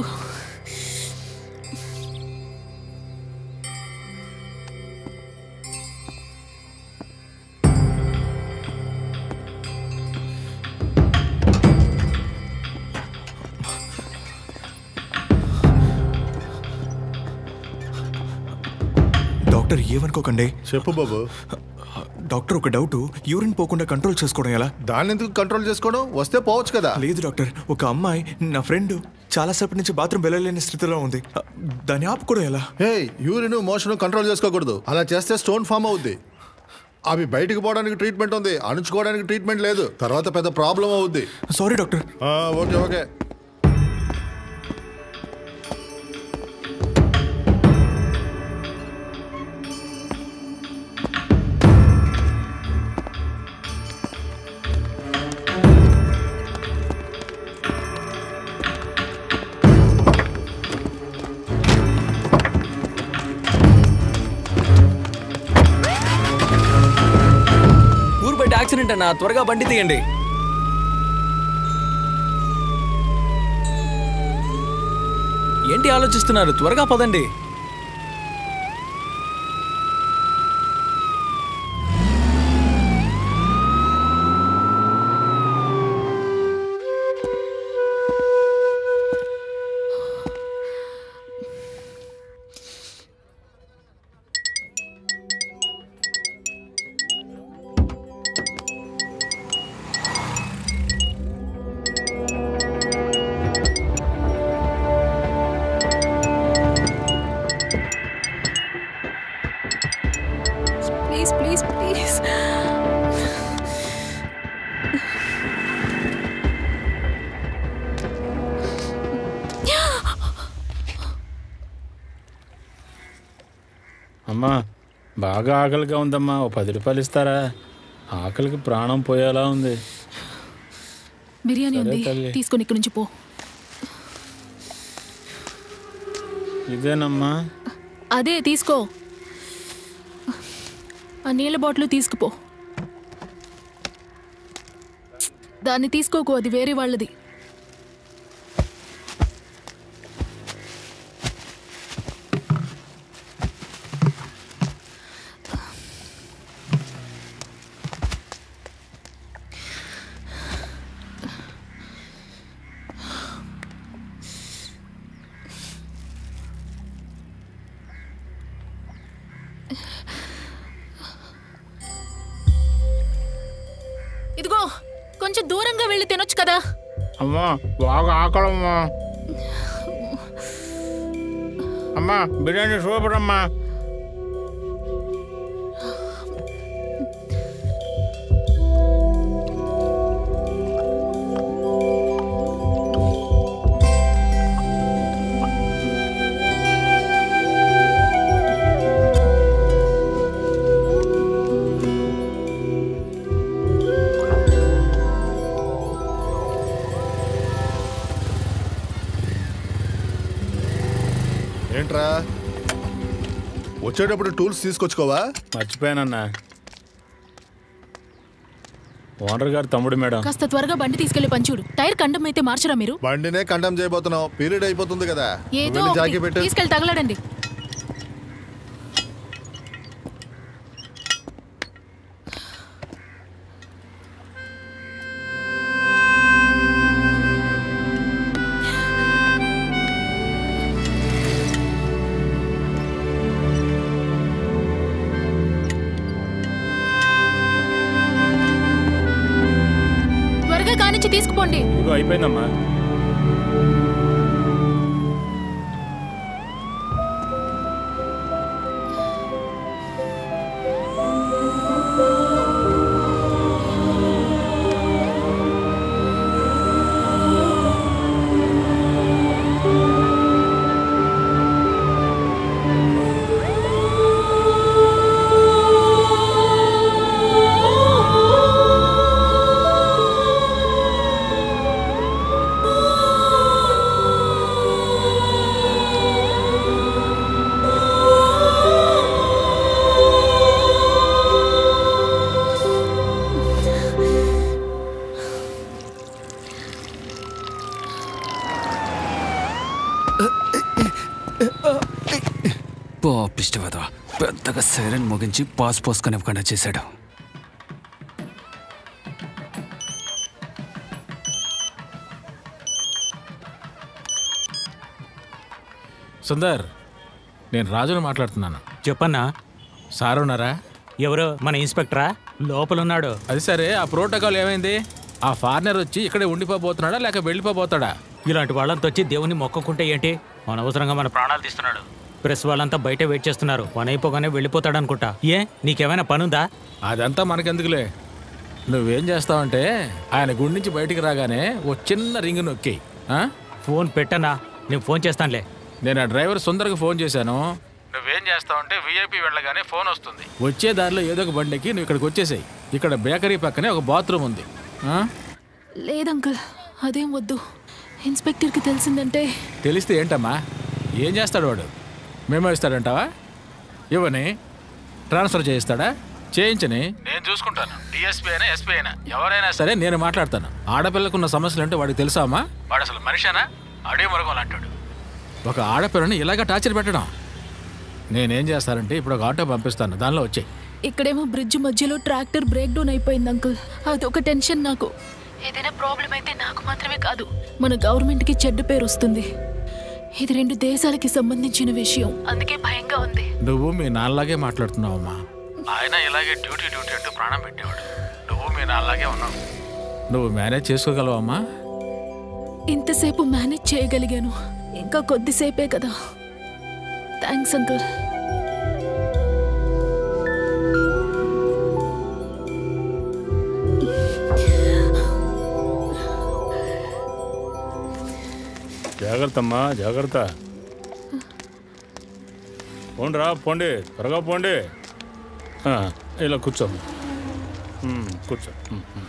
డాక్టర్ ఏమనుకోకండి చెప్పు బాబు డాక్టర్ ఒక డౌట్ యూరిన్ పోకుండా కంట్రోల్ చేసుకోవడం ఎలా దాన్ని ఎందుకు కంట్రోల్ చేసుకోవడం వస్తే పోవచ్చు కదా లేదు డాక్టర్ ఒక అమ్మాయి నా ఫ్రెండ్ చాలాసేపటి నుంచి బాత్రూమ్ వెళ్ళలేని స్థితిలో ఉంది దాన్ని ఆపుకోవడం ఎలా హే యూరిన్ మోషన్ కంట్రోల్ చేసుకోకూడదు అలా చేస్తే స్టోన్ ఫామ్ అవుద్ది అవి బయటికి పోవడానికి ట్రీట్మెంట్ ఉంది అణుచుకోవడానికి ట్రీట్మెంట్ లేదు తర్వాత పెద్ద ప్రాబ్లం అవుద్ది సారీ డాక్టర్ ఓకే ఓకే ఊరు బయట యాక్సిడెంట్ అన్న త్వరగా బండి తీయండి ఏంటి ఆలోచిస్తున్నారు త్వరగా పదండి ప్లీజ్ ప్లీజ్ ప్లీజ్ అమ్మా బాగా ఆకలిగా ఉందమ్మా ఓ పది రూపాయలు ఇస్తారా ఆకలికి ప్రాణం పోయేలా ఉంది బిర్యానీ సరే ఉంది తల్లి. తీసుకొని ఇక్కడి నుంచి పో ఇదేనమ్మా అదే తీసుకో ఆ నీళ్ళ బాటిల్ తీసుకుపో దాన్ని తీసుకోకు అది వేరే వాళ్ళది ఇదిగో కొంచెం దూరంగా వెళ్ళి తినొచ్చు కదా అమ్మా బాగా ఆకలమ్మా అమ్మా బిర్యానీ సూపర్ అమ్మా ఏంట్రా వచ్చేటప్పుడు టూల్స్ తీసుకొచ్చుకోవా మర్చిపోయానన్నా ఓనర్ గారు తమ్ముడు మేడం కాస్త త్వరగా బండి తీసుకెళ్లి పంచుడు టైర్ కండం అయితే మార్చరా మీరు బండినే కండమ్ చేయబోతున్నావు పీరియడ్ అయిపోతుంది కదా ఏదో వెళ్ళి ఒకటి జాకీ పెట్టు తీసుకెళ్లి తగలడండి త్వరగా కానిచ్చి తీసుకుపోండి ఇదిగో అయిపోయిందమ్మా ఆ పాపిష్టవద పెద్దగా సైరన్ ముగించి పాస్ పోసుకొనివ్వకుండా చేశాడు సుందర్ నేను రాజును మాట్లాడుతున్నాను చెప్పన్నా సార్ ఉన్నారా ఎవరు మన ఇన్స్పెక్టరా లోపల ఉన్నాడు అది సరే ఆ ప్రోటోకాల్ ఏమైంది ఆ ఫారినర్ వచ్చి ఇక్కడే ఉండిపోబోతున్నాడా లేక వెళ్ళిపోబోతాడా ఇలాంటి వాళ్ళంతా వచ్చి దేవుని మొక్కకుంటే ఏంటి అనవసరంగా మన ప్రాణాలు తీస్తున్నాడు ప్రెస్ వాళ్ళంతా బయట వెయిట్ చేస్తున్నారు పని అయిపోగానే వెళ్ళిపోతాడు అనుకుంటా ఏ నీకేమైనా పనుందా అదంతా మనకెందుకులే నువ్వేం చేస్తావంటే ఆయన గుడి నుంచి బయటికి రాగానే ఓ చిన్న రింగ్ నొక్కి ఫోన్ పెట్టనా నేను ఫోన్ చేస్తానులే నేను ఆ డ్రైవర్ సుందర్కి ఫోన్ చేశాను నువ్వేం చేస్తావంటే విఐపి వెళ్ళగానే ఫోన్ వస్తుంది వచ్చే దారిలో ఏదో ఒక బండికి నువ్వు ఇక్కడికి వచ్చేసాయి ఇక్కడ బేకరీ పక్కనే ఒక బాత్రూమ్ ఉంది ఆ? లేదంకుల్ అదేం వద్దు ఇన్స్పెక్టర్కి తెలిసిందంటే తెలిస్తే ఏంటమ్మా ఏం చేస్తాడు వాడు మేమో ఇస్తాడంటావా ఇవ్వని ట్రాన్స్ఫర్ చేయిస్తాడా చేయించని నేను చూసుకుంటాను డిఎస్పీ అయినా ఎస్పీ అయినా ఎవరైనా సరే నేను మాట్లాడతాను ఆడపిల్లకున్న సమస్యలు అంటే వాడికి తెలుసా అమ్మా వాడు అసలు మనిషేనా అడే మరొకలు అంటాడు ఒక ఆడపిల్లని ఇలాగ టార్చర్ పెట్టడం నేనేం చేస్తానంటే ఇప్పుడు ఒక ఆటో పంపిస్తాను దానిలో వచ్చాయి ఇక్కడేమో బ్రిడ్జ్ మధ్యలో ట్రాక్టర్ బ్రేక్ డౌన్ అయిపోయింది అంకుల్ అదొక టెన్షన్ నాకు ఏదైనా ప్రాబ్లం అయితే నాకు మాత్రమే కాదు మన గవర్నమెంట్కి చెడ్డ పేరు వస్తుంది ఇది రెండు దేశాలకి సంబంధించిన విషయం అందుకే భయంగా ఉంది నువ్వు మీ నాన్నలాగే మాట్లాడుతున్నావమ్మా ఆయన ఇలాగే డ్యూటీ డ్యూటీ అంటూ ప్రాణం పెట్టేవాడు నువ్వు మీ నాన్నలాగే ఉన్నావు నువ్వు మేనేజ్ చేసుకోగలవమ్మా ఇంతసేపు మేనేజ్ చేయగలిగాను ఇంకా కొద్దిసేపే కదా థ్యాంక్స్ అంకుల్ జాగ్రత్త అమ్మా జాగ్రత్త పోండిరా పోండి త్వరగా పోండి ఆ, ఇలా కూర్చో ఉమ్, కూర్చో ఉమ్, ఉమ్.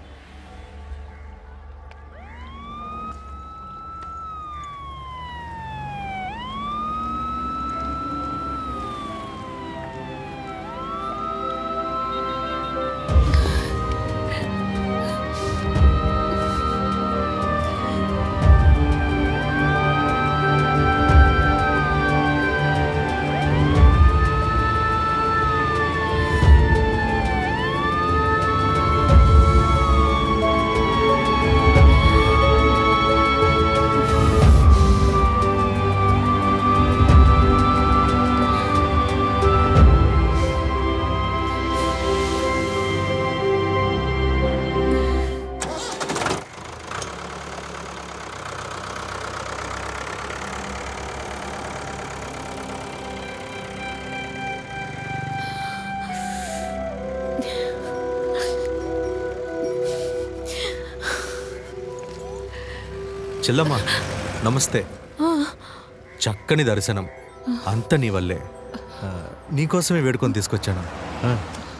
చెల్లమ్మా నమస్తే ఆ, చక్కని దర్శనం అంత నీ వల్లే ఆ, నీకోసమే వేడుకొని తీసుకొచ్చాను ఆ.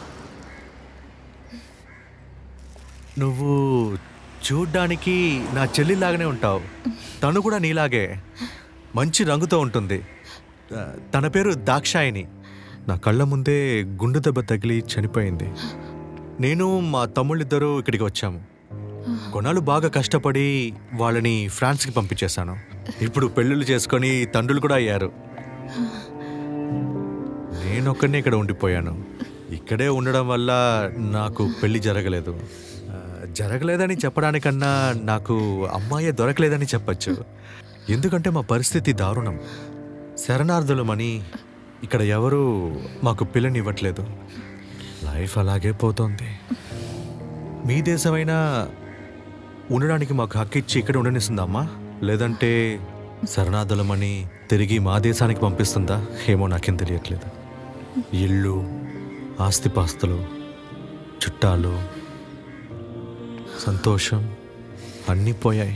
నువ్వు చూడ్డానికి నా చెల్లిలాగానే ఉంటావు తను కూడా నీలాగే మంచి రంగుతో ఉంటుంది ఆ, తన పేరు దాక్షాయిని నా కళ్ళ ముందే గుండు దెబ్బ తగిలి చనిపోయింది నేను మా తమ్ముళ్ళిద్దరూ ఇక్కడికి వచ్చాము కొన్నాళ్ళు బాగా కష్టపడి వాళ్ళని ఫ్రాన్స్కి పంపించేశాను ఇప్పుడు పెళ్ళిళ్ళు చేసుకొని తండ్రులు కూడా అయ్యారు నేనొక్కనే ఇక్కడ ఉండిపోయాను ఇక్కడే ఉండడం వల్ల నాకు పెళ్లి జరగలేదు ఆ, జరగలేదని చెప్పడానికన్నా నాకు అమ్మాయే దొరకలేదని చెప్పచ్చు ఎందుకంటే మా పరిస్థితి దారుణం శరణార్థులమని ఇక్కడ ఎవరు మాకు పిల్లనివ్వట్లేదు లైఫ్ అలాగే పోతోంది మీ దేశమైనా ఉండడానికి మాకు హక్కు ఇచ్చి ఇక్కడ ఉండనిస్తుందమ్మా లేదంటే శరణార్థులమని తిరిగి మా దేశానికి పంపిస్తుందా ఏమో నాకేం తెలియట్లేదు ఇల్లు ఆస్తిపాస్తులు చుట్టాలు సంతోషం అన్నీ పోయాయి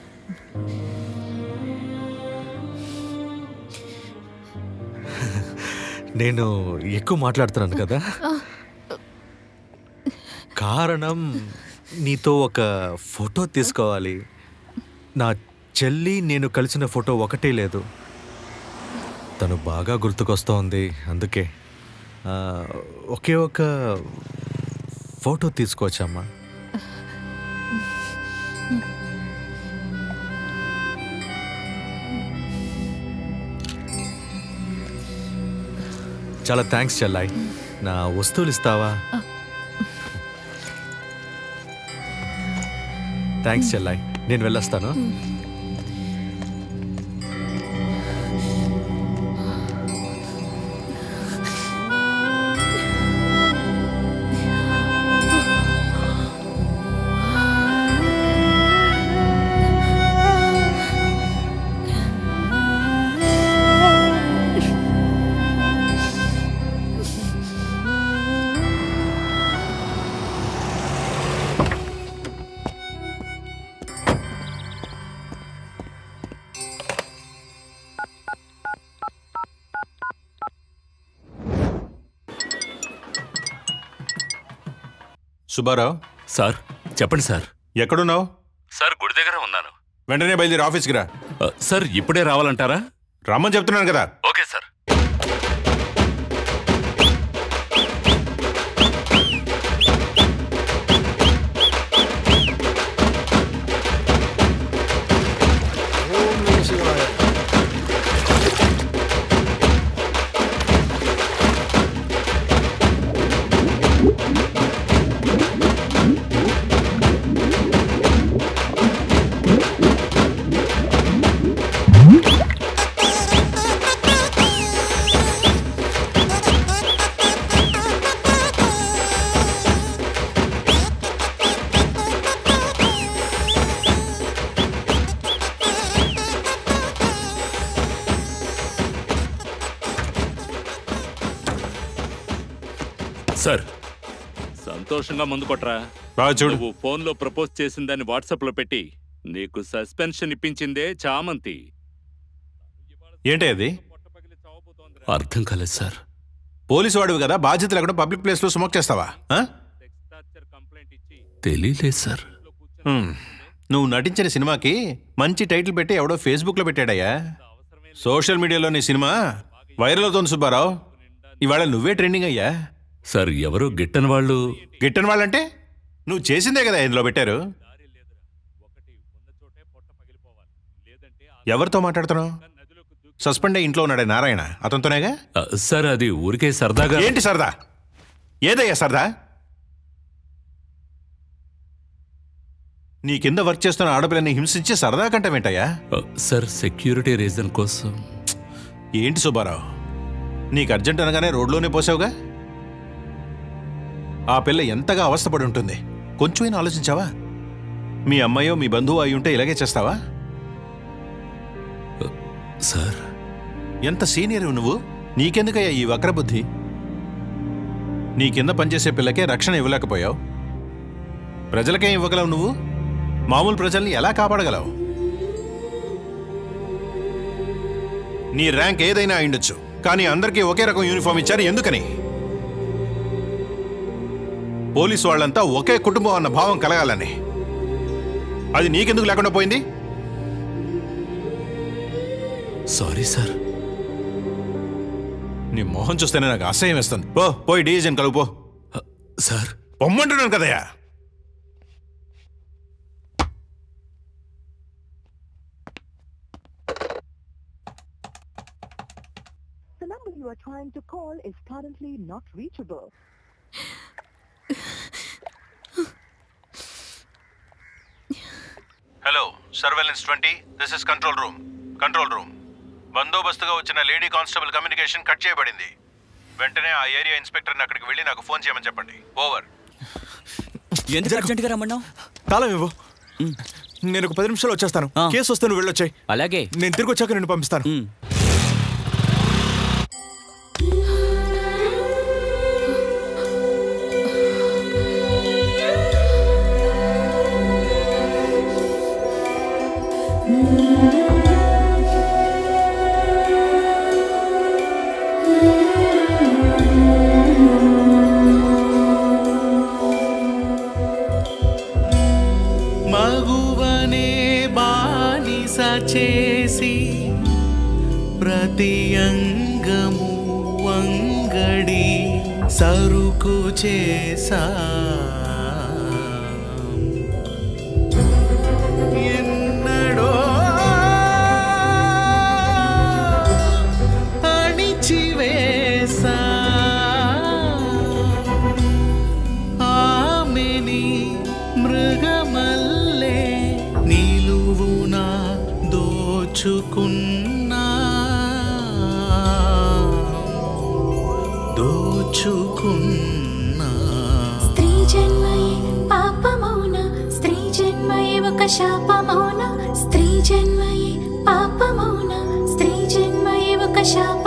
నేను ఎక్కువ మాట్లాడుతున్నాను కదా కారణం నీతో ఒక ఫోటో తీసుకోవాలి నా చెల్లి నేను కలిసిన ఫోటో ఒకటే లేదు తను బాగా గుర్తుకొస్తోంది అందుకే ఆ, ఒకే ఒక ఫోటో తీసుకోవచ్చమ్మా చాలా థ్యాంక్స్ చెల్లాయ్ నా వస్తువులు ఇస్తావా థ్యాంక్స్ చెల్లాయ్ నేను వెళ్ళొస్తాను సుబ్బారావు సార్ చెప్పండి సార్ ఎక్కడున్నావు సార్ గుడి దగ్గర ఉన్నాను వెంటనే బయలుదేరి ఆఫీస్కి రా సార్ ఇప్పుడే రావాలంటారా రమ్మని చెప్తున్నాను కదా ఓకే సార్ సార్ సంతోషంగా ముందు కొట్రా చూడు. నువ్వు ఫోన్లో ప్రపోజ్ చేసిన దాన్ని వాట్సాప్లో పెట్టి నీకు సస్పెన్షన్ ఇప్పించిందే చామంతి ఏంటి అది అర్థం కాలేదు సార్ పోలీసు వాడివి కదా బాధ్యత లేకుండా పబ్లిక్ ప్లేస్ లో స్మోక్ చేస్తావా ఆ? తెలియలేదు సార్ హ్మ్. నువ్వు నటించిన సినిమాకి మంచి టైటిల్ పెట్టి ఎవడో ఫేస్బుక్ లో పెట్టాడయ్యా సోషల్ మీడియాలో నీ సినిమా వైరల్ అవుతోంది సుబ్బారావు ఇవాళ నువ్వే ట్రెండింగ్ అయ్యా సార్ ఎవరు గిట్టని వాళ్ళు గిట్టని వాళ్ళంటే నువ్వు చేసిందే కదా ఇందులో పెట్టారు ఎవరితో మాట్లాడుతున్నావు సస్పెండ్ అయ్యి ఇంట్లో ఉన్నాడే నారాయణ అతనితోనేగా ఆ, సార్ అది ఊరికే సరదాగా ఏంటి సరదా ఏదయ్యా సరదా నీ కింద వర్క్ చేస్తున్న ఆడపిల్లని హింసించి సరదా కంటమేంటయ్యా ఆ, సార్ సెక్యూరిటీ రీజన్ కోసం ఏంటి సుబ్బారావు నీకు అర్జెంట్ అనగానే రోడ్లోనే పోసావుగా ఆ పిల్ల ఎంతగా అవస్థపడి ఉంటుంది కొంచెమైనా ఆలోచించావా మీ అమ్మాయో మీ బంధువు అయి ఉంటే ఇలాగే చేస్తావా సార్ ఎంత సీనియర్ నువ్వు నీకెందుకయ్యా ఈ వక్రబుద్ధి నీ కింద పనిచేసే పిల్లకే రక్షణ ఇవ్వలేకపోయావు ప్రజలకేం ఇవ్వగలవు నువ్వు మామూలు ప్రజల్ని ఎలా కాపాడగలవు నీ ర్యాంక్ ఏదైనా అయిండొచ్చు కానీ అందరికీ ఒకే రకం యూనిఫామ్ ఇచ్చారు ఎందుకని పోలీసు వాళ్ళంతా ఒకే కుటుంబం అన్న భావం కలగాలని అది నీకెందుకు లేకుండా పోయింది సారీ సార్ నీ మొహం చూస్తేనే నాకు అసహ్యం వేస్తుంది పో పోయి డీజన్ కలుపు పో సార్ పొమ్మంటున్నాను కదయ్యా The number you are trying to call is currently not reachable. Hello surveillance twenty this is control room control room బందోబస్తుగా వచ్చిన లేడీ కానిస్టేబుల్ కమ్యూనికేషన్ కట్ చేయబడింది వెంటనే ఆ ఏరియా ఇన్స్పెక్టర్ని అక్కడికి వెళ్ళి నాకు ఫోన్ చేయమని చెప్పండి ఓవర్ ఎందుకు అర్జెంట్గా రమ్మన్నావు తాళం ఇవ్వు నేను ఒక పది నిమిషాలు వచ్చేస్తాను కేసు వస్తే నువ్వు వెళ్ళొచ్చాయి అలాగే నేను తిరిగి వచ్చాక నేను పంపిస్తాను మగువనే బానిస చేసి ప్రతి అంగము వంగడి సరుకు చేసా ఎన్నడో అణిచివేసా దోచుకున్నా దోచుకున్నా స్త్రీ జన్మయే పాపమౌన స్త్రీ జన్మయే ఒక శాపమౌన స్త్రీ జన్మయే పాపమౌన స్త్రీ జన్మయే ఒక శాప